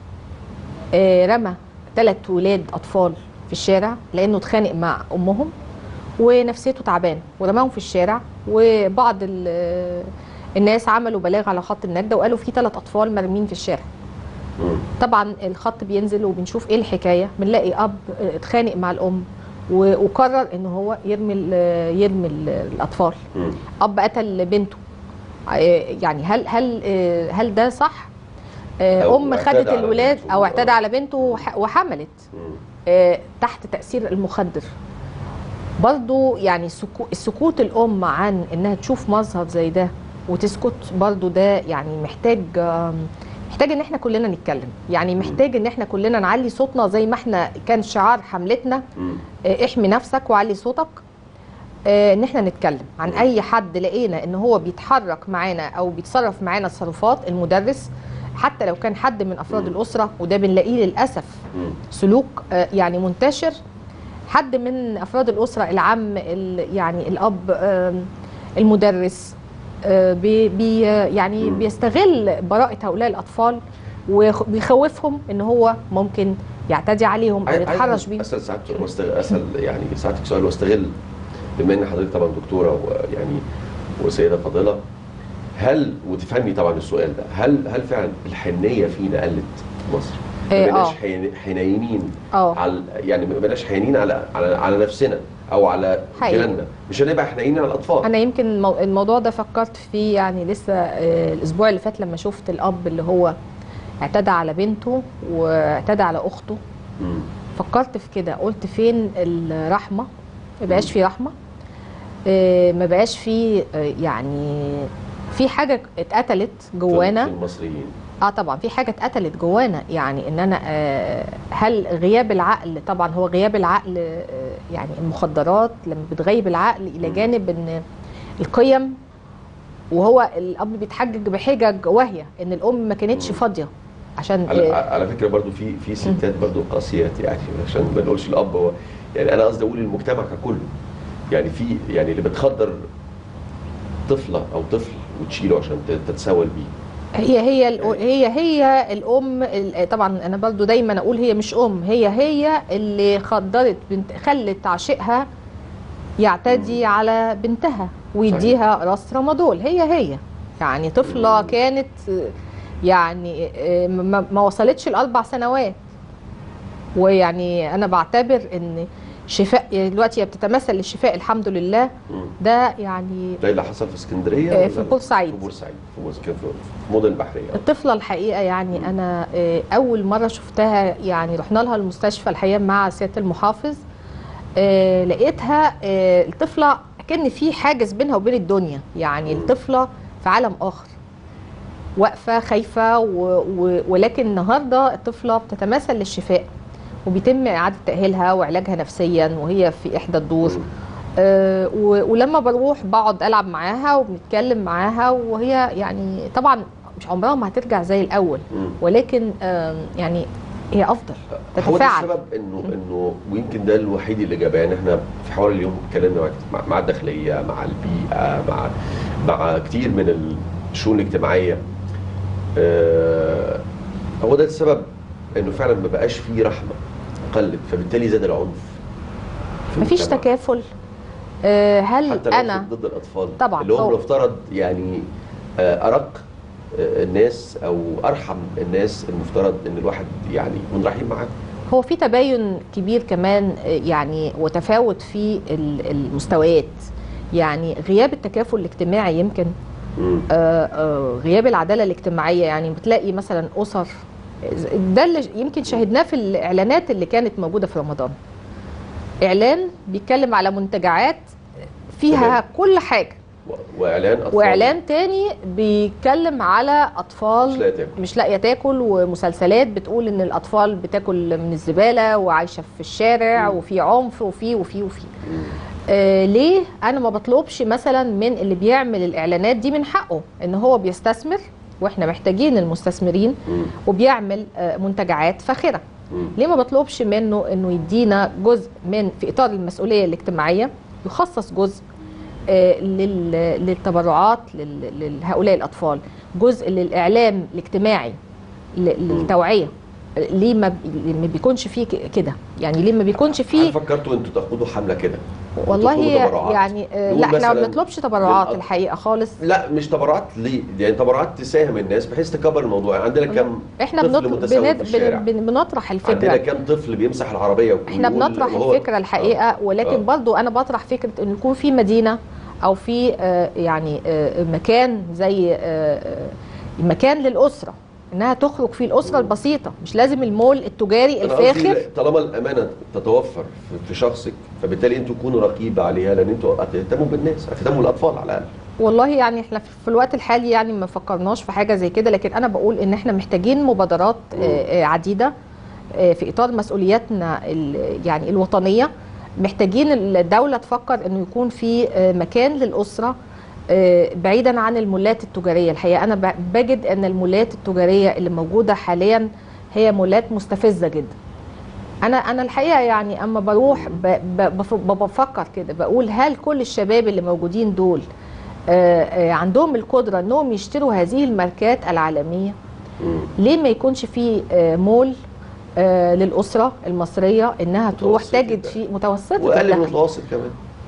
S2: آه، رمى ثلاث ولاد اطفال في الشارع لانه اتخانق مع امهم ونفسيته تعبان ورماهم في الشارع وبعض ال- الناس عملوا بلاغ على خط النجده وقالوا في ثلاث اطفال مرمين في الشارع
S1: مم.
S2: طبعا الخط بينزل وبنشوف ايه الحكايه بنلاقي اب آه، اتخانق مع الام و- وقرر ان هو يرمي ال- يرمي ال- الاطفال
S1: مم.
S2: اب قتل بنته آه، يعني هل هل آه، هل ده صح آه،
S1: أو
S2: ام
S1: اعتدى
S2: خدت
S1: على
S2: الولاد
S1: بنته.
S2: او اعتدى
S1: آه.
S2: على بنته وح- وحملت
S1: مم.
S2: آه، تحت تاثير المخدر برضو يعني سكو- السكوت الام عن انها تشوف مظهر زي ده وتسكت برضو ده يعني محتاج آم، محتاج ان احنا كلنا نتكلم يعني محتاج ان احنا كلنا نعلي صوتنا زي ما احنا كان شعار حملتنا
S1: مم.
S2: آه، احمي نفسك وعلي صوتك آه، ان احنا نتكلم عن اي حد لقينا ان هو بيتحرك معانا او بيتصرف معانا تصرفات المدرس حتى لو كان حد من افراد
S1: مم.
S2: الاسره وده بنلاقيه للاسف
S1: مم.
S2: سلوك آه، يعني منتشر حد من افراد الاسره العم ال- يعني الاب آم، المدرس آه، بي بي يعني
S1: مم.
S2: بيستغل براءه هؤلاء الاطفال وبيخوفهم ان هو ممكن يعتدي عليهم او
S1: عايز-
S2: يتحرش
S1: عايز
S2: بيهم
S1: اسال ساعتك واستغل اسال يعني ساعتك سؤال واستغل بما ان حضرتك طبعا دكتوره ويعني وسيده فاضله هل وتفهمي طبعا السؤال ده هل هل فعلا الحنيه فينا قلت في مصر؟ ما
S2: إيه،
S1: بقيناش
S2: آه.
S1: حين- حنينين
S2: اه
S1: على يعني ما بقيناش حنينين على على على نفسنا او على
S2: حقيقي.
S1: جيراننا مش هنبقى حنينين على الاطفال
S2: انا يمكن المو- الموضوع ده فكرت فيه يعني لسه آه، الاسبوع اللي فات لما شفت الاب اللي هو اعتدى على بنته واعتدى على اخته
S1: مم.
S2: فكرت في كده قلت فين الرحمه ما بقاش في رحمه آه، ما بقاش في آه، يعني في حاجه اتقتلت
S1: في
S2: جوانا
S1: المصريين
S2: اه طبعا في حاجه اتقتلت جوانا يعني ان انا آه هل غياب العقل طبعا هو غياب العقل آه يعني المخدرات لما بتغيب العقل الى
S1: مم.
S2: جانب ان القيم وهو الاب بيتحجج بحجج واهيه ان الام ما كانتش
S1: مم.
S2: فاضيه عشان
S1: على,
S2: آه
S1: على فكره برضو في في ستات برضو قاسيات يعني عشان ما نقولش الاب هو يعني انا قصدي اقول المجتمع ككله يعني في يعني اللي بتخدر طفله او طفل وتشيله عشان ت- تتسول بيه
S2: هي هي الأ- هي هي الام ال- طبعا انا برضو دايما اقول هي مش ام هي هي اللي خدرت بنت خلت عاشقها يعتدي على بنتها ويديها راس رمادول هي هي يعني طفله
S1: مم.
S2: كانت آه، يعني آه، ما ما وصلتش لاربع سنوات ويعني انا بعتبر ان شفاء دلوقتي هي بتتمثل للشفاء الحمد لله
S1: مم.
S2: ده يعني
S1: ده اللي حصل في اسكندريه
S2: آه،
S1: ولا
S2: في
S1: لا؟
S2: بورسعيد.
S1: في بورسعيد في بورسعيد كان في في مدن البحريه
S2: الطفلة الحقيقة يعني أنا آه، أول مرة شفتها يعني رحنا لها المستشفى الحقيقة مع سيادة المحافظ آه، لقيتها آه، الطفلة كان في حاجز بينها وبين الدنيا يعني
S1: مم.
S2: الطفلة في عالم آخر واقفة خايفة و... و... ولكن النهاردة الطفلة بتتمثل للشفاء وبيتم إعادة تأهيلها وعلاجها نفسيا وهي في إحدى الدور
S1: مم.
S2: آه، و- ولما بروح بقعد العب معاها وبنتكلم معاها وهي يعني طبعا مش عمرها ما هترجع زي الاول
S1: مم.
S2: ولكن آم، يعني هي افضل
S1: هو ده
S2: تتفاعل
S1: السبب انه انه ويمكن ده الوحيد اللي جاب يعني احنا في حوار اليوم اتكلمنا مع مع- مع الداخليه مع البيئه مع مع كتير من الشؤون الاجتماعيه آه هو ده السبب انه فعلا ما بقاش فيه رحمه قلت فبالتالي زاد العنف في
S2: مفيش
S1: المجتمع.
S2: تكافل آه، هل
S1: حتى لو
S2: انا
S1: ضد الاطفال
S2: طبعاً،
S1: اللي هم
S2: هو-
S1: المفترض يعني آه، ارق آه، الناس او ارحم الناس المفترض ان الواحد يعني يكون رحيم معاهم
S2: هو في تباين كبير كمان آه، يعني وتفاوت في ال- المستويات يعني غياب التكافل الاجتماعي يمكن
S1: مم.
S2: آه، آه، غياب العداله الاجتماعيه يعني بتلاقي مثلا اسر ده اللي يمكن شاهدناه في الاعلانات اللي كانت موجوده في رمضان اعلان بيتكلم على منتجعات فيها
S1: تمام.
S2: كل حاجه
S1: و- واعلان اطفال
S2: واعلان تاني بيتكلم على
S1: مش
S2: اطفال
S1: لاقي تاكل
S2: مش لاقيه تاكل ومسلسلات بتقول ان الاطفال بتاكل من الزباله وعايشه في الشارع
S1: مم.
S2: وفي عنف وفي وفي وفي
S1: مم.
S2: آه ليه انا ما بطلبش مثلا من اللي بيعمل الاعلانات دي من حقه ان هو بيستثمر واحنا محتاجين المستثمرين
S1: مم.
S2: وبيعمل آه منتجعات فاخره
S1: مم.
S2: ليه ما بطلبش منه انه يدينا جزء من في اطار المسؤوليه الاجتماعيه يخصص جزء آه، لل- للتبرعات لل- لهؤلاء الاطفال جزء للاعلام الاجتماعي ل- للتوعيه ليه ما بي- ما بيكونش فيه ك- كده يعني ليه ما بيكونش
S1: هل
S2: فيه
S1: فكرتوا انتوا تاخدوا حمله كده
S2: والله
S1: وتطلبوا تبرعات؟
S2: يعني آه،
S1: نقول
S2: لا احنا ما
S1: مثلاً
S2: بنطلبش تبرعات
S1: للأط-
S2: الحقيقه خالص
S1: لا مش تبرعات ليه يعني تبرعات تساهم الناس بحيث تكبر الموضوع يعني عندنا كم
S2: احنا
S1: طفل
S2: بنط...
S1: متسول
S2: بنت...
S1: في الشارع.
S2: بن... بن... بنطرح
S1: عندنا
S2: الفكره
S1: كم طفل بيمسح العربيه
S2: احنا
S1: ويقول
S2: بنطرح
S1: وهو-
S2: الفكره الحقيقه ولكن
S1: آه.
S2: برضو انا بطرح فكره ان يكون في مدينه او في آه، يعني آه، مكان زي آه، آه، مكان للاسره انها تخرج فيه الاسره
S1: مم.
S2: البسيطه مش لازم المول التجاري
S1: أنا قصدي
S2: الفاخر
S1: طالما الامانه تتوفر في- في شخصك فبالتالي انتوا تكونوا رقيب عليها لان انتوا هتهتموا بالناس هتهتموا بالاطفال على الاقل
S2: والله يعني احنا في في الوقت الحالي يعني ما فكرناش في حاجه زي كده لكن انا بقول ان احنا محتاجين مبادرات
S1: مم.
S2: آه، آه، عديده آه، في اطار مسؤولياتنا ال- يعني الوطنيه محتاجين الدوله تفكر انه يكون في آه، مكان للاسره آه، بعيدا عن المولات التجاريه الحقيقه انا ب- بجد ان المولات التجاريه اللي موجوده حاليا هي مولات مستفزه جدا انا انا الحقيقه يعني اما بروح ب- ب- بف- بفكر كده بقول هل كل الشباب اللي موجودين دول آه، آه، عندهم القدره انهم يشتروا هذه الماركات العالميه
S1: مم.
S2: ليه ما يكونش في آه، مول آه، للاسره المصريه انها تروح
S1: متوسط
S2: تجد
S1: جداً.
S2: فيه متوسطه
S1: واقل من
S2: الدخل.
S1: المتوسط كمان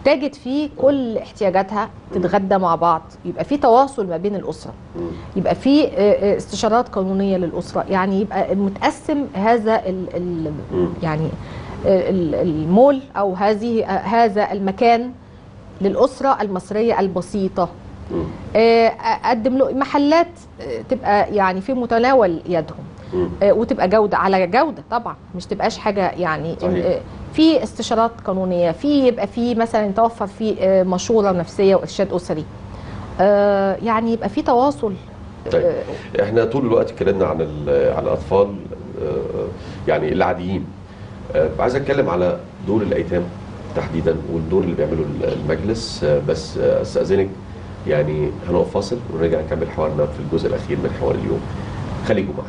S2: تجد فيه كل احتياجاتها تتغدى مع بعض يبقى في تواصل ما بين الاسره
S1: مم.
S2: يبقى في آه، آه، استشارات قانونيه للاسره يعني يبقى متقسم هذا ال ال
S1: مم.
S2: يعني آه، ال- المول او هذه آه، هذا المكان للاسره المصريه البسيطه
S1: مم.
S2: آه، اقدم له محلات آه، تبقى يعني في متناول يدهم
S1: مم.
S2: آه، وتبقى جوده على جوده طبعا مش تبقاش حاجه يعني
S1: صحيح.
S2: آه، في استشارات قانونيه في يبقى في مثلا يتوفر في آه، مشوره نفسيه وارشاد اسري آه، يعني يبقى في تواصل
S1: طيب
S2: آه،
S1: احنا طول الوقت اتكلمنا عن ال- عن الاطفال آه، يعني العاديين آه، عايز اتكلم على دور الايتام تحديدا والدور اللي بيعمله المجلس آه، بس آه، استاذنك يعني هنقف فاصل ونرجع نكمل حوارنا في الجزء الاخير من حوار اليوم خليكم معنا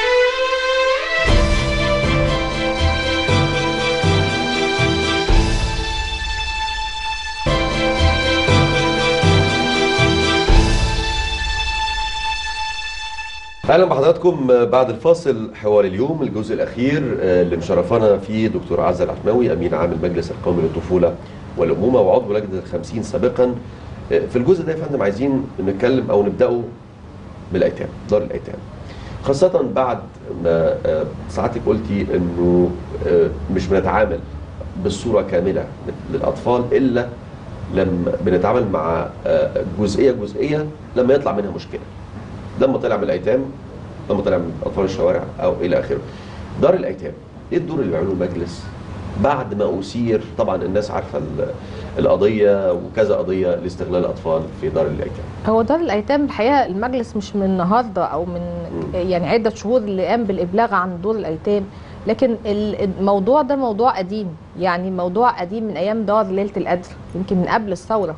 S1: اهلا بحضراتكم بعد الفاصل حوار اليوم الجزء الاخير آه، اللي مشرفانا فيه دكتور عزه العتماوي امين عام المجلس القومي للطفوله والامومه وعضو لجنه الخمسين سابقا آه، في الجزء ده يا فندم عايزين نتكلم او نبداه بالايتام دار الايتام خاصة بعد ما آه، سعادتك قلتي انه آه، مش بنتعامل بالصورة كاملة للأطفال إلا لما بنتعامل مع آه، جزئية جزئية لما يطلع منها مشكلة لما طلع من الأيتام لما طلع من أطفال الشوارع أو إلى آخره دار الأيتام إيه الدور اللي بيعمله المجلس بعد ما أثير طبعا الناس عارفة ال- القضية وكذا قضية لاستغلال الأطفال في دار الأيتام
S2: هو دار الايتام الحقيقه المجلس مش من النهارده او من يعني عده شهور اللي قام بالابلاغ عن دور الايتام لكن ال- الموضوع ده موضوع قديم يعني موضوع قديم من ايام دار ليله القدر يمكن من قبل الثوره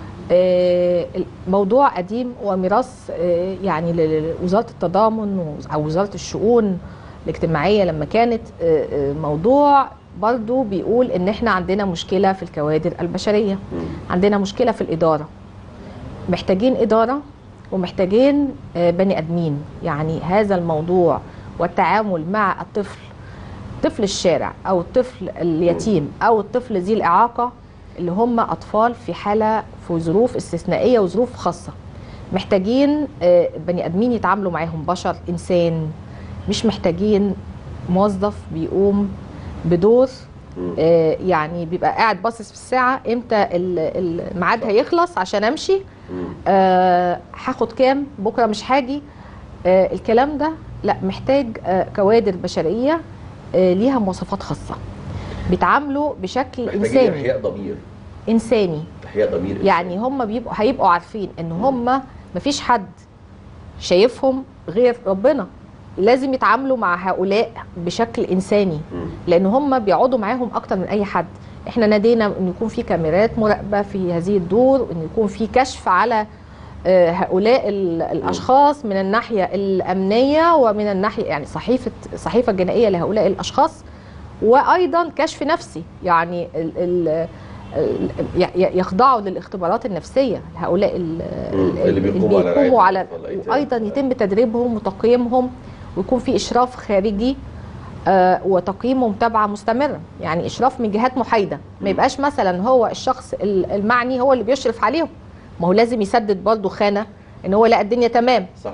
S2: آه، الموضوع قديم وميراث آه، يعني ل- لوزاره التضامن و- او وزاره الشؤون الاجتماعيه لما كانت آه، آه، موضوع برضو بيقول ان احنا عندنا مشكله في الكوادر البشريه عندنا مشكله في الاداره محتاجين إدارة ومحتاجين آه، بني آدمين يعني هذا الموضوع والتعامل مع الطفل طفل الشارع أو الطفل اليتيم أو الطفل ذي الإعاقة اللي هم أطفال في حالة في ظروف استثنائية وظروف خاصة محتاجين آه، بني آدمين يتعاملوا معاهم بشر إنسان مش محتاجين موظف بيقوم بدور آه، يعني بيبقى قاعد باصص في الساعة امتى ال- الميعاد هيخلص عشان امشي آه، هاخد كام بكره مش هاجي آه، الكلام ده لا محتاج آه، كوادر بشريه آه، ليها مواصفات خاصه بيتعاملوا بشكل
S1: محتاجين
S2: انساني
S1: إحياء ضمير
S2: انساني
S1: إحياء ضمير
S2: يعني هم بيبقوا هيبقوا عارفين ان هم مفيش حد شايفهم غير ربنا لازم يتعاملوا مع هؤلاء بشكل انساني
S1: مم.
S2: لان هم بيقعدوا معاهم اكتر من اي حد احنا نادينا ان يكون في كاميرات مراقبه في هذه الدور وان يكون في كشف على آه، هؤلاء ال- الاشخاص من الناحيه الامنيه ومن الناحيه يعني صحيفه صحيفه جنائيه لهؤلاء الاشخاص وايضا كشف نفسي يعني ال ال ال- ي- يخضعوا للاختبارات النفسيه هؤلاء ال-
S1: مم.
S2: ال-
S1: اللي بيقوموا على رعاية
S2: بيقوموا على
S1: الأطفال الأيتام.
S2: وايضا يتم تدريبهم وتقييمهم ويكون في اشراف خارجي آه، وتقييم ومتابعه مستمره يعني اشراف من جهات محايده ما يبقاش مثلا هو الشخص ال- المعني هو اللي بيشرف عليهم ما هو لازم يسدد برضه خانه ان هو لا الدنيا تمام
S1: صح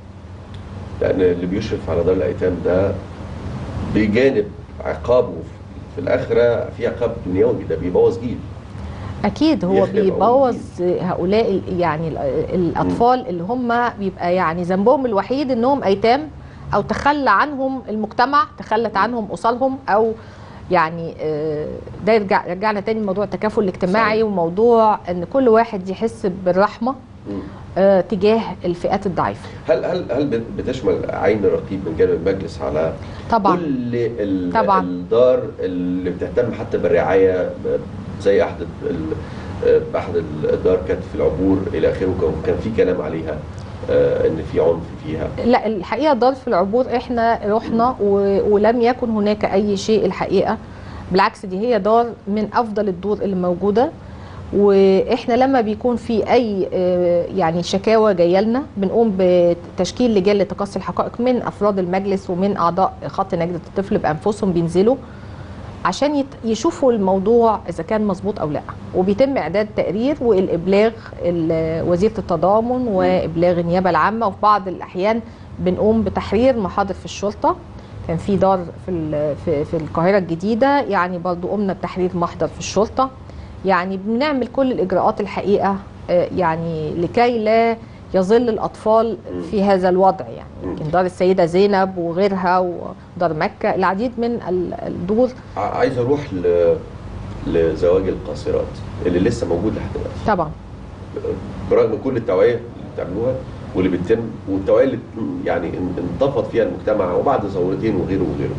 S1: لان اللي بيشرف على دار الايتام ده بجانب عقابه في الاخره في عقاب دنيوي ده بيبوظ جيل
S2: اكيد هو
S1: يخلق
S2: بيبوظ هؤلاء ال- يعني ال- الاطفال اللي هم بيبقى يعني ذنبهم الوحيد انهم ايتام او تخلى عنهم المجتمع تخلت عنهم اصولهم او يعني آه، ده يرجع رجعنا تاني لموضوع التكافل الاجتماعي
S1: صحيح.
S2: وموضوع ان كل واحد يحس بالرحمه
S1: مم.
S2: آه، تجاه الفئات الضعيفه
S1: هل هل هل بت- بتشمل عين الرقيب من جانب المجلس على
S2: طبعا
S1: كل ال-
S2: طبعاً.
S1: الدار اللي بتهتم حتى بالرعايه ب- زي احد ال- ال- احد الدار كانت في العبور الى اخره وكان- كان في كلام عليها آه، ان في عنف فيها
S2: لا الحقيقه دار في العبور احنا رحنا و- ولم يكن هناك اي شيء الحقيقه بالعكس دي هي دار من افضل الدور اللي موجوده واحنا لما بيكون في اي آه، يعني شكاوى جايه لنا بنقوم بتشكيل لجان لتقصي الحقائق من افراد المجلس ومن اعضاء خط نجده الطفل بانفسهم بينزلوا عشان يت- يشوفوا الموضوع اذا كان مظبوط او لا وبيتم اعداد تقرير والابلاغ ال- وزيره التضامن وابلاغ النيابه العامه وفي بعض الاحيان بنقوم بتحرير محاضر في الشرطه كان في دار في ال- في, في القاهره الجديده يعني برضو قمنا بتحرير محضر في الشرطه يعني بنعمل كل الاجراءات الحقيقه آه، يعني لكي لا يظل الاطفال في هذا الوضع يعني يمكن دار السيده زينب وغيرها ودار مكه العديد من ال- الدور
S1: ع- عايز اروح ل... لزواج القاصرات اللي لسه موجود لحد دلوقتي
S2: طبعا
S1: برغم كل التوعيه اللي بتعملوها واللي بتتم والتوعيه اللي يعني ان- انتفض فيها المجتمع وبعد ثورتين وغيره وغيره.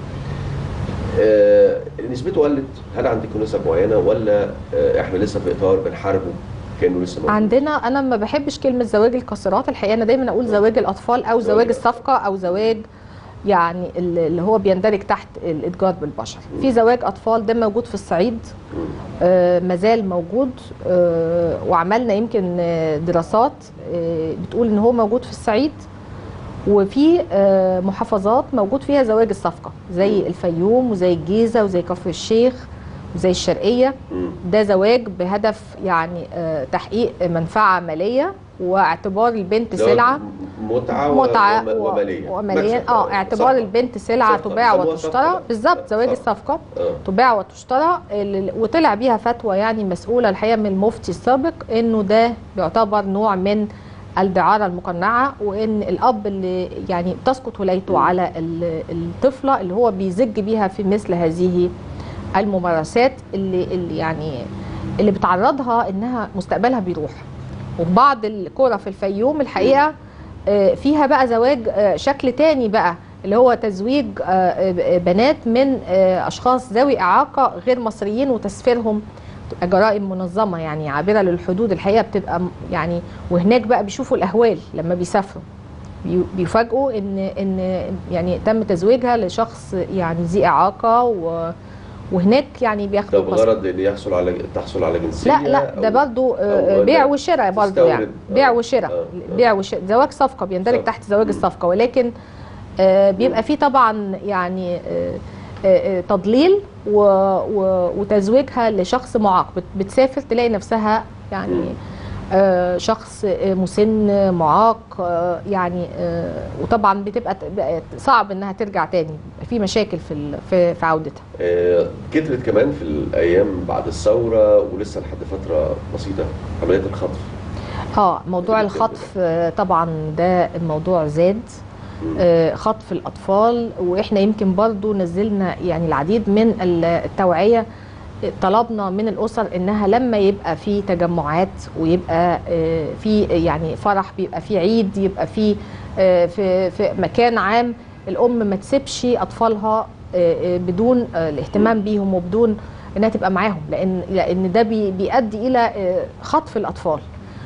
S1: آه نسبته قلت هل عندكم نسب معينه ولا آه احنا لسه في اطار بنحاربه كانه لسه موجود؟
S2: عندنا انا ما بحبش كلمه زواج القاصرات الحقيقه انا دايما اقول زواج الاطفال او
S1: زواج
S2: زواج الصفقه او زواج يعني اللي اللي هو بيندرج تحت الاتجار بالبشر في زواج اطفال ده موجود في الصعيد
S1: مم.
S2: آه، مازال موجود آه، وعملنا يمكن آه، دراسات آه، بتقول ان هو موجود في الصعيد وفي آه، محافظات موجود فيها زواج الصفقه زي الفيوم وزي الجيزه وزي كفر الشيخ وزي الشرقيه
S1: مم.
S2: ده زواج بهدف يعني آه، تحقيق منفعه ماليه واعتبار البنت
S1: ده
S2: سلعه
S1: متعه و-
S2: متعه
S1: وم-
S2: و-
S1: وماليه
S2: وماليا
S1: مكسب.
S2: اه اعتبار
S1: صفقة.
S2: البنت سلعه
S1: صفقة.
S2: تباع
S1: بيسموها
S2: وتشترى
S1: صفقة.
S2: بالظبط زواج
S1: صفقة.
S2: الصفقه
S1: آه.
S2: تباع وتشترى ال- وطلع بيها فتوى يعني مسؤوله الحقيقه من المفتي السابق انه ده بيعتبر نوع من الدعاره المقنعه وان الاب اللي يعني تسقط ولايته على ال- الطفله اللي هو بيزج بيها في مثل هذه الممارسات اللي, اللي يعني اللي بتعرضها انها مستقبلها بيروح وبعض القرى في الفيوم الحقيقه آه، فيها بقى زواج آه، شكل تاني بقى اللي هو تزويج آه، آه، بنات من آه، اشخاص ذوي اعاقه غير مصريين وتسفيرهم بتبقى جرائم منظمه يعني عابره للحدود الحقيقه بتبقى م- يعني وهناك بقى بيشوفوا الاهوال لما بيسافروا بي- بيفاجئوا ان ان يعني تم تزويجها لشخص يعني ذي اعاقه و وهناك يعني
S1: ده
S2: بياخدوا قسط.
S1: بغرض ان يحصل على تحصل على جنسيه
S2: لا لا ده
S1: أو-
S2: برضو آه،
S1: أو
S2: بيع
S1: لا
S2: وشراء برضو
S1: تستورد.
S2: يعني بيع
S1: آه.
S2: وشراء
S1: آه.
S2: بيع وشراء زواج صفقة بيندرج
S1: صفقة.
S2: تحت زواج
S1: مم.
S2: الصفقة ولكن آه، بيبقى فيه طبعا يعني آه، آه، آه، تضليل و- و- وتزويجها لشخص معاق بت- بتسافر تلاقي نفسها يعني
S1: مم.
S2: آه، شخص آه، مسن معاق آه، يعني آه، وطبعا بتبقى ت- بقت صعب انها ترجع تاني بيبقى في مشاكل في ال- في في عودتها
S1: آه، كترت كمان في الايام بعد الثوره ولسه لحد فتره بسيطه عمليات الخطف
S2: اه موضوع
S1: اللي
S2: الخطف آه، طبعا ده الموضوع زاد
S1: مم.
S2: آه، خطف الاطفال واحنا يمكن برضو نزلنا يعني العديد من ال- التوعيه طلبنا من الاسر انها لما يبقى في تجمعات ويبقى آه، في يعني فرح بيبقى في عيد يبقى في آه، في في مكان عام الام ما تسيبش اطفالها آه، آه، بدون آه، الاهتمام بيهم وبدون انها تبقى معاهم لان لان ده بي- بيؤدي الى آه، خطف الاطفال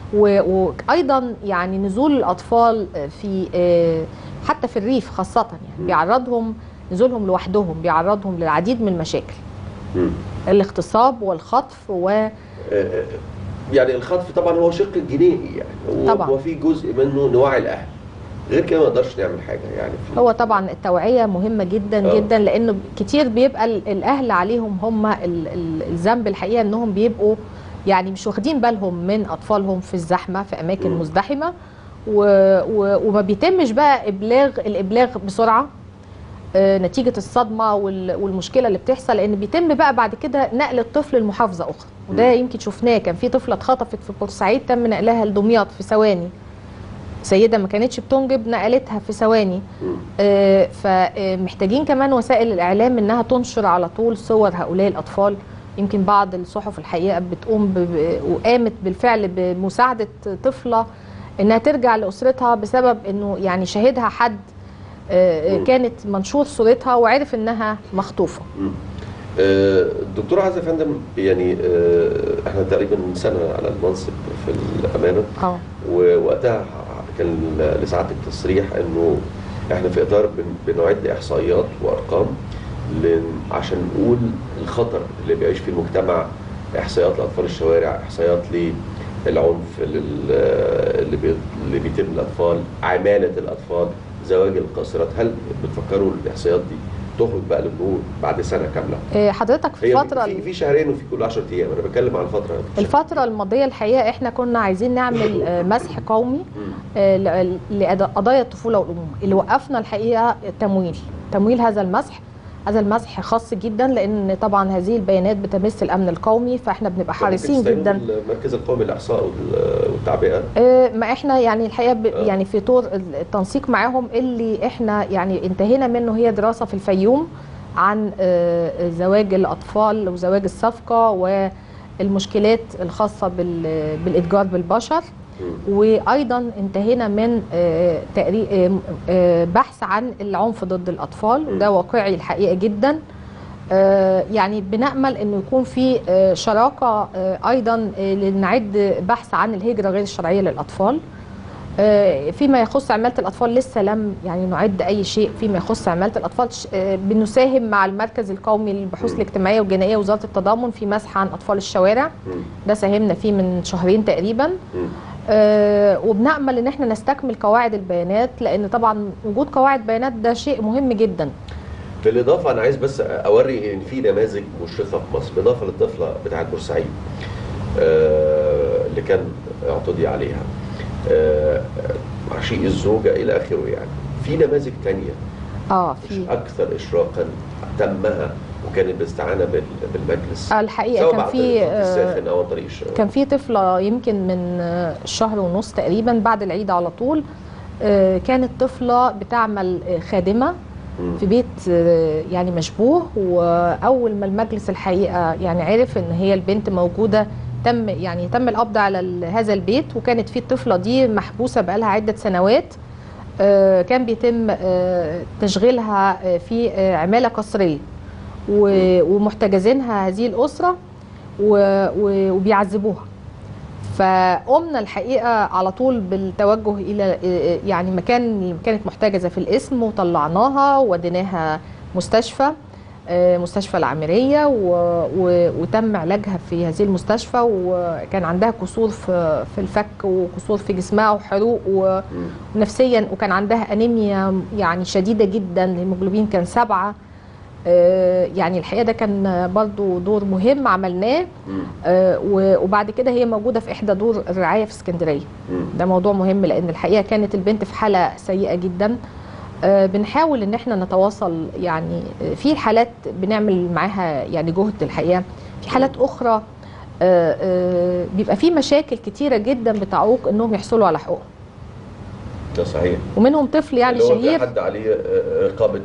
S2: و- وايضا يعني نزول الاطفال في آه، حتى في الريف خاصه يعني بيعرضهم نزولهم لوحدهم بيعرضهم للعديد من المشاكل
S1: مم.
S2: الاغتصاب والخطف و
S1: آه، آه، يعني الخطف طبعا هو شق جنائي يعني هو
S2: طبعا.
S1: هو في جزء منه نوعي الاهل غير كده ما نقدرش نعمل حاجه يعني في
S2: هو طبعا التوعيه مهمه جدا
S1: آه.
S2: جدا لانه كتير بيبقى ال- الاهل عليهم هم ال- ال- الذنب الحقيقه انهم بيبقوا يعني مش واخدين بالهم من اطفالهم في الزحمه في اماكن
S1: مم.
S2: مزدحمه و و وما بيتمش بقى ابلاغ الابلاغ بسرعه آه، نتيجه الصدمه وال- والمشكله اللي بتحصل لان بيتم بقى بعد كده نقل الطفل لمحافظه اخرى وده
S1: مم.
S2: يمكن شفناه كان في طفله اتخطفت في بورسعيد تم نقلها لدمياط في ثواني سيده ما كانتش بتنجب نقلتها في ثواني
S1: مم.
S2: آه، فمحتاجين كمان وسائل الاعلام انها تنشر على طول صور هؤلاء الاطفال يمكن بعض الصحف الحقيقه بتقوم ب... ب- وقامت بالفعل بمساعده طفله انها ترجع لاسرتها بسبب انه يعني شاهدها حد آه،
S1: مم.
S2: كانت منشور صورتها وعرف انها مخطوفه
S1: مم. آه، الدكتور عزة يا فندم يعني آه، احنا تقريبا سنه على المنصب في الامانه
S2: اه
S1: ووقتها كان لسعادتك تصريح انه احنا في اطار بن- بنعد احصائيات وارقام لن- عشان نقول الخطر اللي بيعيش فيه المجتمع احصائيات لاطفال الشوارع احصائيات للعنف لل- اللي بي- اللي بيتم للاطفال عماله الاطفال زواج القاصرات هل بتفكروا الاحصائيات دي تخرج بقى للنور بعد سنه كامله
S2: آه، حضرتك في
S1: هي
S2: الفتره
S1: في, في شهرين وفي كل 10 ايام انا بتكلم عن الفتره
S2: الفتره الماضيه الحقيقه احنا كنا عايزين نعمل آه، مسح قومي
S1: مم.
S2: آه، ل- لقضايا الطفوله والامومه اللي وقفنا الحقيقه تمويل تمويل هذا المسح هذا المسح خاص جدا لان طبعا هذه البيانات بتمس الامن القومي فاحنا بنبقى حريصين
S1: ممكن تستعينوا
S2: جدا
S1: بالمركز القومي للاحصاء وال- والتعبئه
S2: آه، ما احنا يعني الحقيقه ب-
S1: آه.
S2: يعني في طور التنسيق معاهم اللي احنا يعني انتهينا منه هي دراسه في الفيوم عن آه، زواج الاطفال وزواج الصفقه والمشكلات الخاصه بال- بالاتجار بالبشر
S1: مم.
S2: وايضا انتهينا من آه، تقري- آه، آه، بحث عن العنف ضد الاطفال وده واقعي الحقيقه جدا آه، يعني بنامل انه يكون في آه، شراكه آه، ايضا آه، لنعد بحث عن الهجره غير الشرعيه للاطفال آه، فيما يخص عماله الاطفال لسه لم يعني نعد اي شيء فيما يخص عماله الاطفال ش- آه، بنساهم مع المركز القومي للبحوث
S1: م.
S2: الاجتماعيه والجنائيه وزاره التضامن في مسح عن اطفال الشوارع
S1: مم.
S2: ده ساهمنا فيه من شهرين تقريبا
S1: مم.
S2: آه، وبنأمل ان احنا نستكمل قواعد البيانات لان طبعا وجود قواعد بيانات ده شيء مهم جدا
S1: في الاضافه انا عايز بس اوري ان في نماذج مشرفه في مصر بالاضافه للطفله بتاعت بورسعيد آه، اللي كان اعتدي عليها آه، عشيق الزوجه الى اخره يعني في نماذج تانية
S2: اه
S1: مش
S2: في
S1: اكثر اشراقا تمها وكانت باستعانه بال- بالمجلس
S2: آه، الحقيقه
S1: سواء
S2: كان
S1: بعد
S2: في
S1: الخط
S2: آه،
S1: الساخن او عن طريق الش-
S2: كان في طفله يمكن من آه، شهر ونص تقريبا بعد العيد على طول آه، كانت طفله بتعمل آه، خادمه
S1: مم.
S2: في بيت آه، يعني مشبوه واول ما المجلس الحقيقه يعني عرف ان هي البنت موجوده تم يعني تم القبض على ال- هذا البيت وكانت في الطفله دي محبوسه بقالها عده سنوات آه، كان بيتم آه، تشغيلها آه، في آه، عماله قسريه و- ومحتجزينها هذه الاسره و- و- وبيعذبوها فقمنا الحقيقه على طول بالتوجه الى يعني مكان اللي كانت محتجزه في الاسم وطلعناها ووديناها مستشفى آه، مستشفى العامريه و- و- وتم علاجها في هذه المستشفى وكان عندها كسور في في الفك وكسور في جسمها وحروق و-
S1: مم.
S2: ونفسيا وكان عندها انيميا يعني شديده جدا الهيموجلوبين كان سبعة آه، يعني الحقيقه ده كان برضو دور مهم عملناه
S1: مم.
S2: آه، و- وبعد كده هي موجوده في احدى دور الرعايه في اسكندريه
S1: مم.
S2: ده موضوع مهم لان الحقيقه كانت البنت في حاله سيئه جدا آه، بنحاول ان احنا نتواصل يعني آه، في حالات بنعمل معاها يعني جهد الحقيقه في حالات اخرى آه، آه، بيبقى في مشاكل كتيره جدا بتعوق انهم يحصلوا على حقوقهم
S1: ده صحيح
S2: ومهم طفل يعني
S1: اللي هو في
S2: شهير
S1: حد عليه آه، رقابه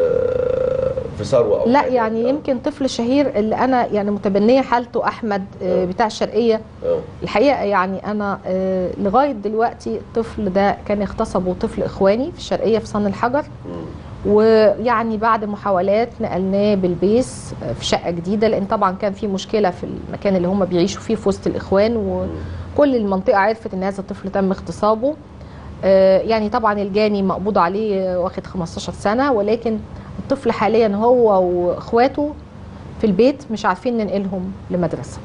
S1: آه، في ثروه او
S2: لا
S1: حاجة.
S2: يعني
S1: آه.
S2: يمكن طفل شهير اللي انا يعني متبنيه حالته احمد آه،
S1: آه.
S2: بتاع الشرقيه
S1: آه.
S2: الحقيقه يعني انا آه، لغايه دلوقتي الطفل ده كان اغتصبه طفل اخواني في الشرقيه في صن الحجر
S1: مم.
S2: ويعني بعد محاولات نقلناه بالبيس آه، في شقه جديده لان طبعا كان في مشكله في المكان اللي هم بيعيشوا فيه في وسط الاخوان وكل المنطقه عرفت ان هذا الطفل تم اغتصابه آه، يعني طبعا الجاني مقبوض عليه آه، واخد 15 سنه ولكن الطفل حاليا هو واخواته في البيت مش عارفين ننقلهم لمدرسه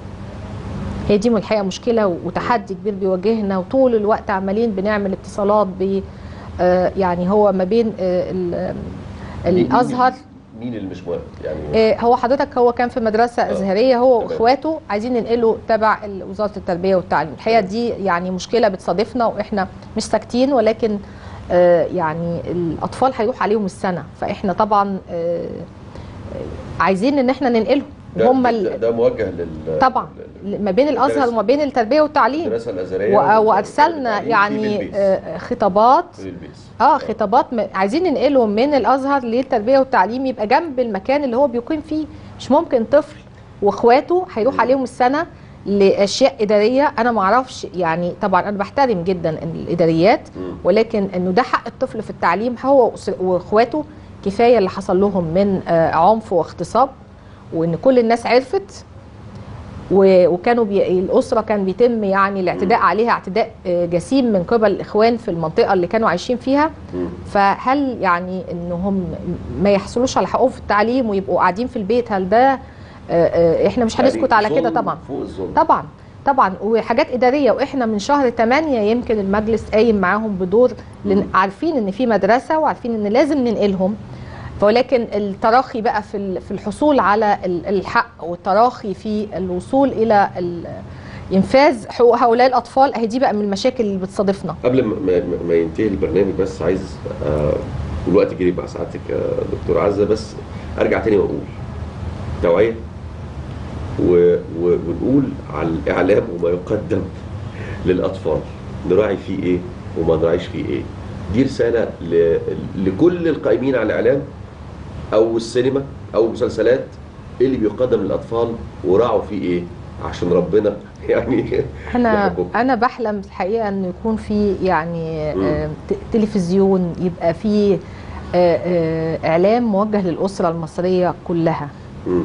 S2: هي دي الحقيقه مشكله وتحدي كبير بيواجهنا وطول الوقت عمالين بنعمل اتصالات ب آه، يعني هو ما بين آه، ال-
S1: مين- مين-
S2: الازهر
S1: مين اللي مش موافق يعني
S2: آه، هو حضرتك هو كان في مدرسه
S1: آه،
S2: ازهريه هو
S1: تمام.
S2: واخواته عايزين ننقله تبع ال- وزاره التربيه والتعليم الحقيقه
S1: تمام.
S2: دي يعني مشكله بتصادفنا واحنا مش ساكتين ولكن آه، يعني الاطفال هيروح عليهم السنه فاحنا طبعا آه، آه، عايزين ان احنا ننقلهم
S1: ده,
S2: وهم
S1: ده,
S2: ال-
S1: ده موجه لل
S2: طبعا
S1: لل-
S2: ما بين الازهر
S1: المدارس-
S2: وما بين التربيه والتعليم
S1: المدرسه الازهريه
S2: و-
S1: وال-
S2: وارسلنا
S1: والتعليم في
S2: يعني
S1: بالبيس.
S2: آه، خطابات
S1: في البيس
S2: اه خطابات م... عايزين ننقله من الازهر للتربيه والتعليم يبقى جنب المكان اللي هو بيقيم فيه مش ممكن طفل واخواته هيروح
S1: مم.
S2: عليهم السنه لاشياء اداريه انا ما اعرفش يعني طبعا انا بحترم جدا الاداريات
S1: مم.
S2: ولكن انه ده حق الطفل في التعليم هو وأس- واخواته كفايه اللي حصل لهم من آه، عنف واغتصاب وان كل الناس عرفت و- وكانوا بي... الاسره كان بيتم يعني الاعتداء عليها اعتداء آه، جسيم من قبل الاخوان في المنطقه اللي كانوا عايشين فيها
S1: مم.
S2: فهل يعني انهم ما يحصلوش على حقوقهم في التعليم ويبقوا قاعدين في البيت هل ده آه، آه، احنا مش هنسكت
S1: يعني
S2: على كده
S1: ظلم
S2: طبعا
S1: فوق الظلم
S2: طبعا طبعا وحاجات اداريه واحنا من شهر 8 يمكن المجلس قايم معاهم بدور لان عارفين ان في مدرسه وعارفين ان لازم ننقلهم ولكن التراخي بقى في ال- في الحصول على ال- الحق والتراخي في الوصول الى ال- انفاذ حقوق هؤلاء الاطفال اهي دي بقى من المشاكل اللي بتصادفنا
S1: قبل ما, ما, ما ينتهي البرنامج بس عايز آه والوقت جري مع سعادتك يا دكتور عزه بس ارجع تاني واقول توعيه و... و... ونقول على الاعلام وما يقدم للاطفال نراعي فيه ايه وما نراعيش فيه ايه دي رساله ل... لكل القائمين على الاعلام او السينما او المسلسلات إيه اللي بيقدم للاطفال وراعوا فيه ايه عشان ربنا يعني
S2: انا
S1: يحبكم.
S2: انا بحلم الحقيقه انه يكون في يعني
S1: مم.
S2: آه، ت- تلفزيون يبقى في آه، آه، اعلام موجه للاسره المصريه كلها
S1: مم.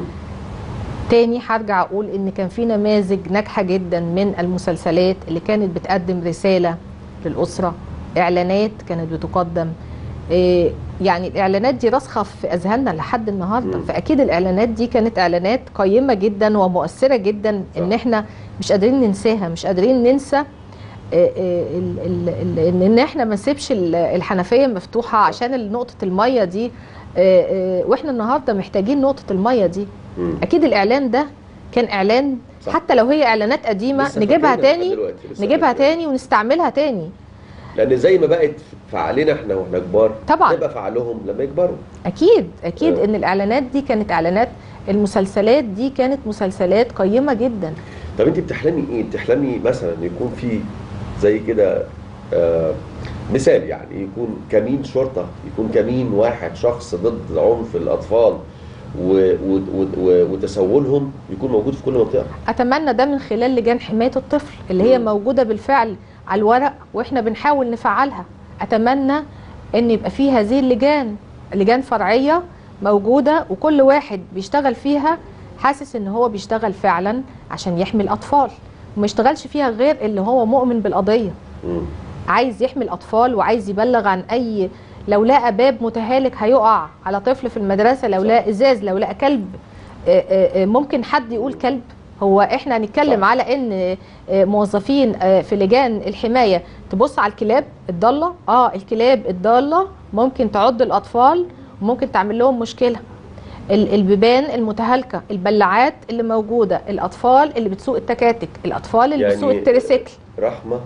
S2: تاني هرجع اقول ان كان في نماذج ناجحه جدا من المسلسلات اللي كانت بتقدم رساله للاسره اعلانات كانت بتقدم إيه، يعني الاعلانات دي راسخه في اذهاننا لحد النهارده
S1: مم.
S2: فاكيد الاعلانات دي كانت اعلانات قيمه جدا ومؤثره جدا
S1: صح.
S2: ان احنا مش قادرين ننساها مش قادرين ننسى إيه، إيه، ال- ال- ال- ان ان احنا ما نسيبش ال- الحنفيه مفتوحه عشان نقطه الميه دي إيه، إيه، واحنا النهارده محتاجين نقطه الميه دي
S1: مم.
S2: اكيد الاعلان ده كان اعلان
S1: صح.
S2: حتى لو هي اعلانات قديمه
S1: لسه
S2: نجيبها
S1: فاكرينها لحد
S2: تاني
S1: دلوقتي، لسه
S2: نجيبها
S1: فاكرينها.
S2: تاني ونستعملها تاني
S1: لان زي ما بقت في عقلنا احنا واحنا كبار
S2: طبعاً.
S1: تبقى في عقلهم لما يكبروا
S2: اكيد اكيد
S1: آه.
S2: ان الاعلانات دي كانت اعلانات المسلسلات دي كانت مسلسلات قيمه جدا
S1: طب انت بتحلمي ايه بتحلمي مثلا يكون في زي كده آه مثال يعني يكون كمين شرطه يكون كمين واحد شخص ضد عنف الاطفال و و و وتسولهم يكون موجود في كل منطقه
S2: اتمنى ده من خلال لجان حمايه الطفل اللي هي
S1: مم.
S2: موجوده بالفعل على الورق واحنا بنحاول نفعلها اتمنى ان يبقى في هذه اللجان لجان فرعيه موجوده وكل واحد بيشتغل فيها حاسس ان هو بيشتغل فعلا عشان يحمي الاطفال وما يشتغلش فيها غير اللي هو مؤمن بالقضيه
S1: مم.
S2: عايز يحمي الاطفال وعايز يبلغ عن اي لو لقى باب متهالك هيقع على طفل في المدرسه لو
S1: صح.
S2: لقى ازاز لو لقى كلب آه، آه، آه، ممكن حد يقول كلب هو احنا هنتكلم
S1: صح.
S2: على ان آه، موظفين آه، في لجان الحمايه تبص على الكلاب الضاله اه الكلاب الضاله ممكن تعض الاطفال وممكن تعمل لهم مشكله ال- البيبان المتهالكه البلاعات اللي موجوده الاطفال اللي بتسوق التكاتك الاطفال اللي
S1: يعني
S2: بتسوق التريسيكل
S1: رحمه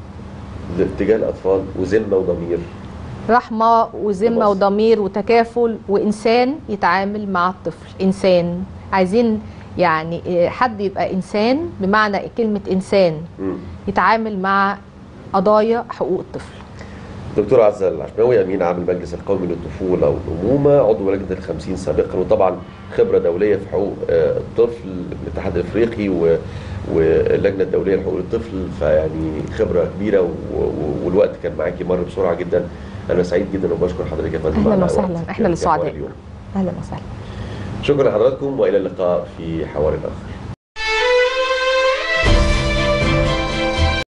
S1: تجاه الاطفال وذمه وضمير
S2: رحمة وذمة
S1: خلاص.
S2: وضمير وتكافل وإنسان يتعامل مع الطفل إنسان عايزين يعني إيه، حد يبقى إنسان بمعنى كلمة إنسان
S1: مم.
S2: يتعامل مع قضايا حقوق الطفل
S1: دكتور عزة العشماوي امين عام المجلس القومي للطفوله والامومه عضو لجنه الخمسين سابقا وطبعا خبره دوليه في حقوق آه، الطفل الاتحاد الافريقي و- واللجنه الدوليه لحقوق الطفل فيعني خبره كبيره و- و- والوقت كان معاكي مر بسرعه جدا انا سعيد جدا وبشكر حضرتك يا فندم
S2: أهلاً
S1: على
S2: وسهلاً.
S1: وقتك
S2: إحنا اللي
S1: في حوار
S2: سعداء.
S1: اليوم.
S2: أهلا وسهلا
S1: شكرا لحضراتكم والى اللقاء في حوار اخر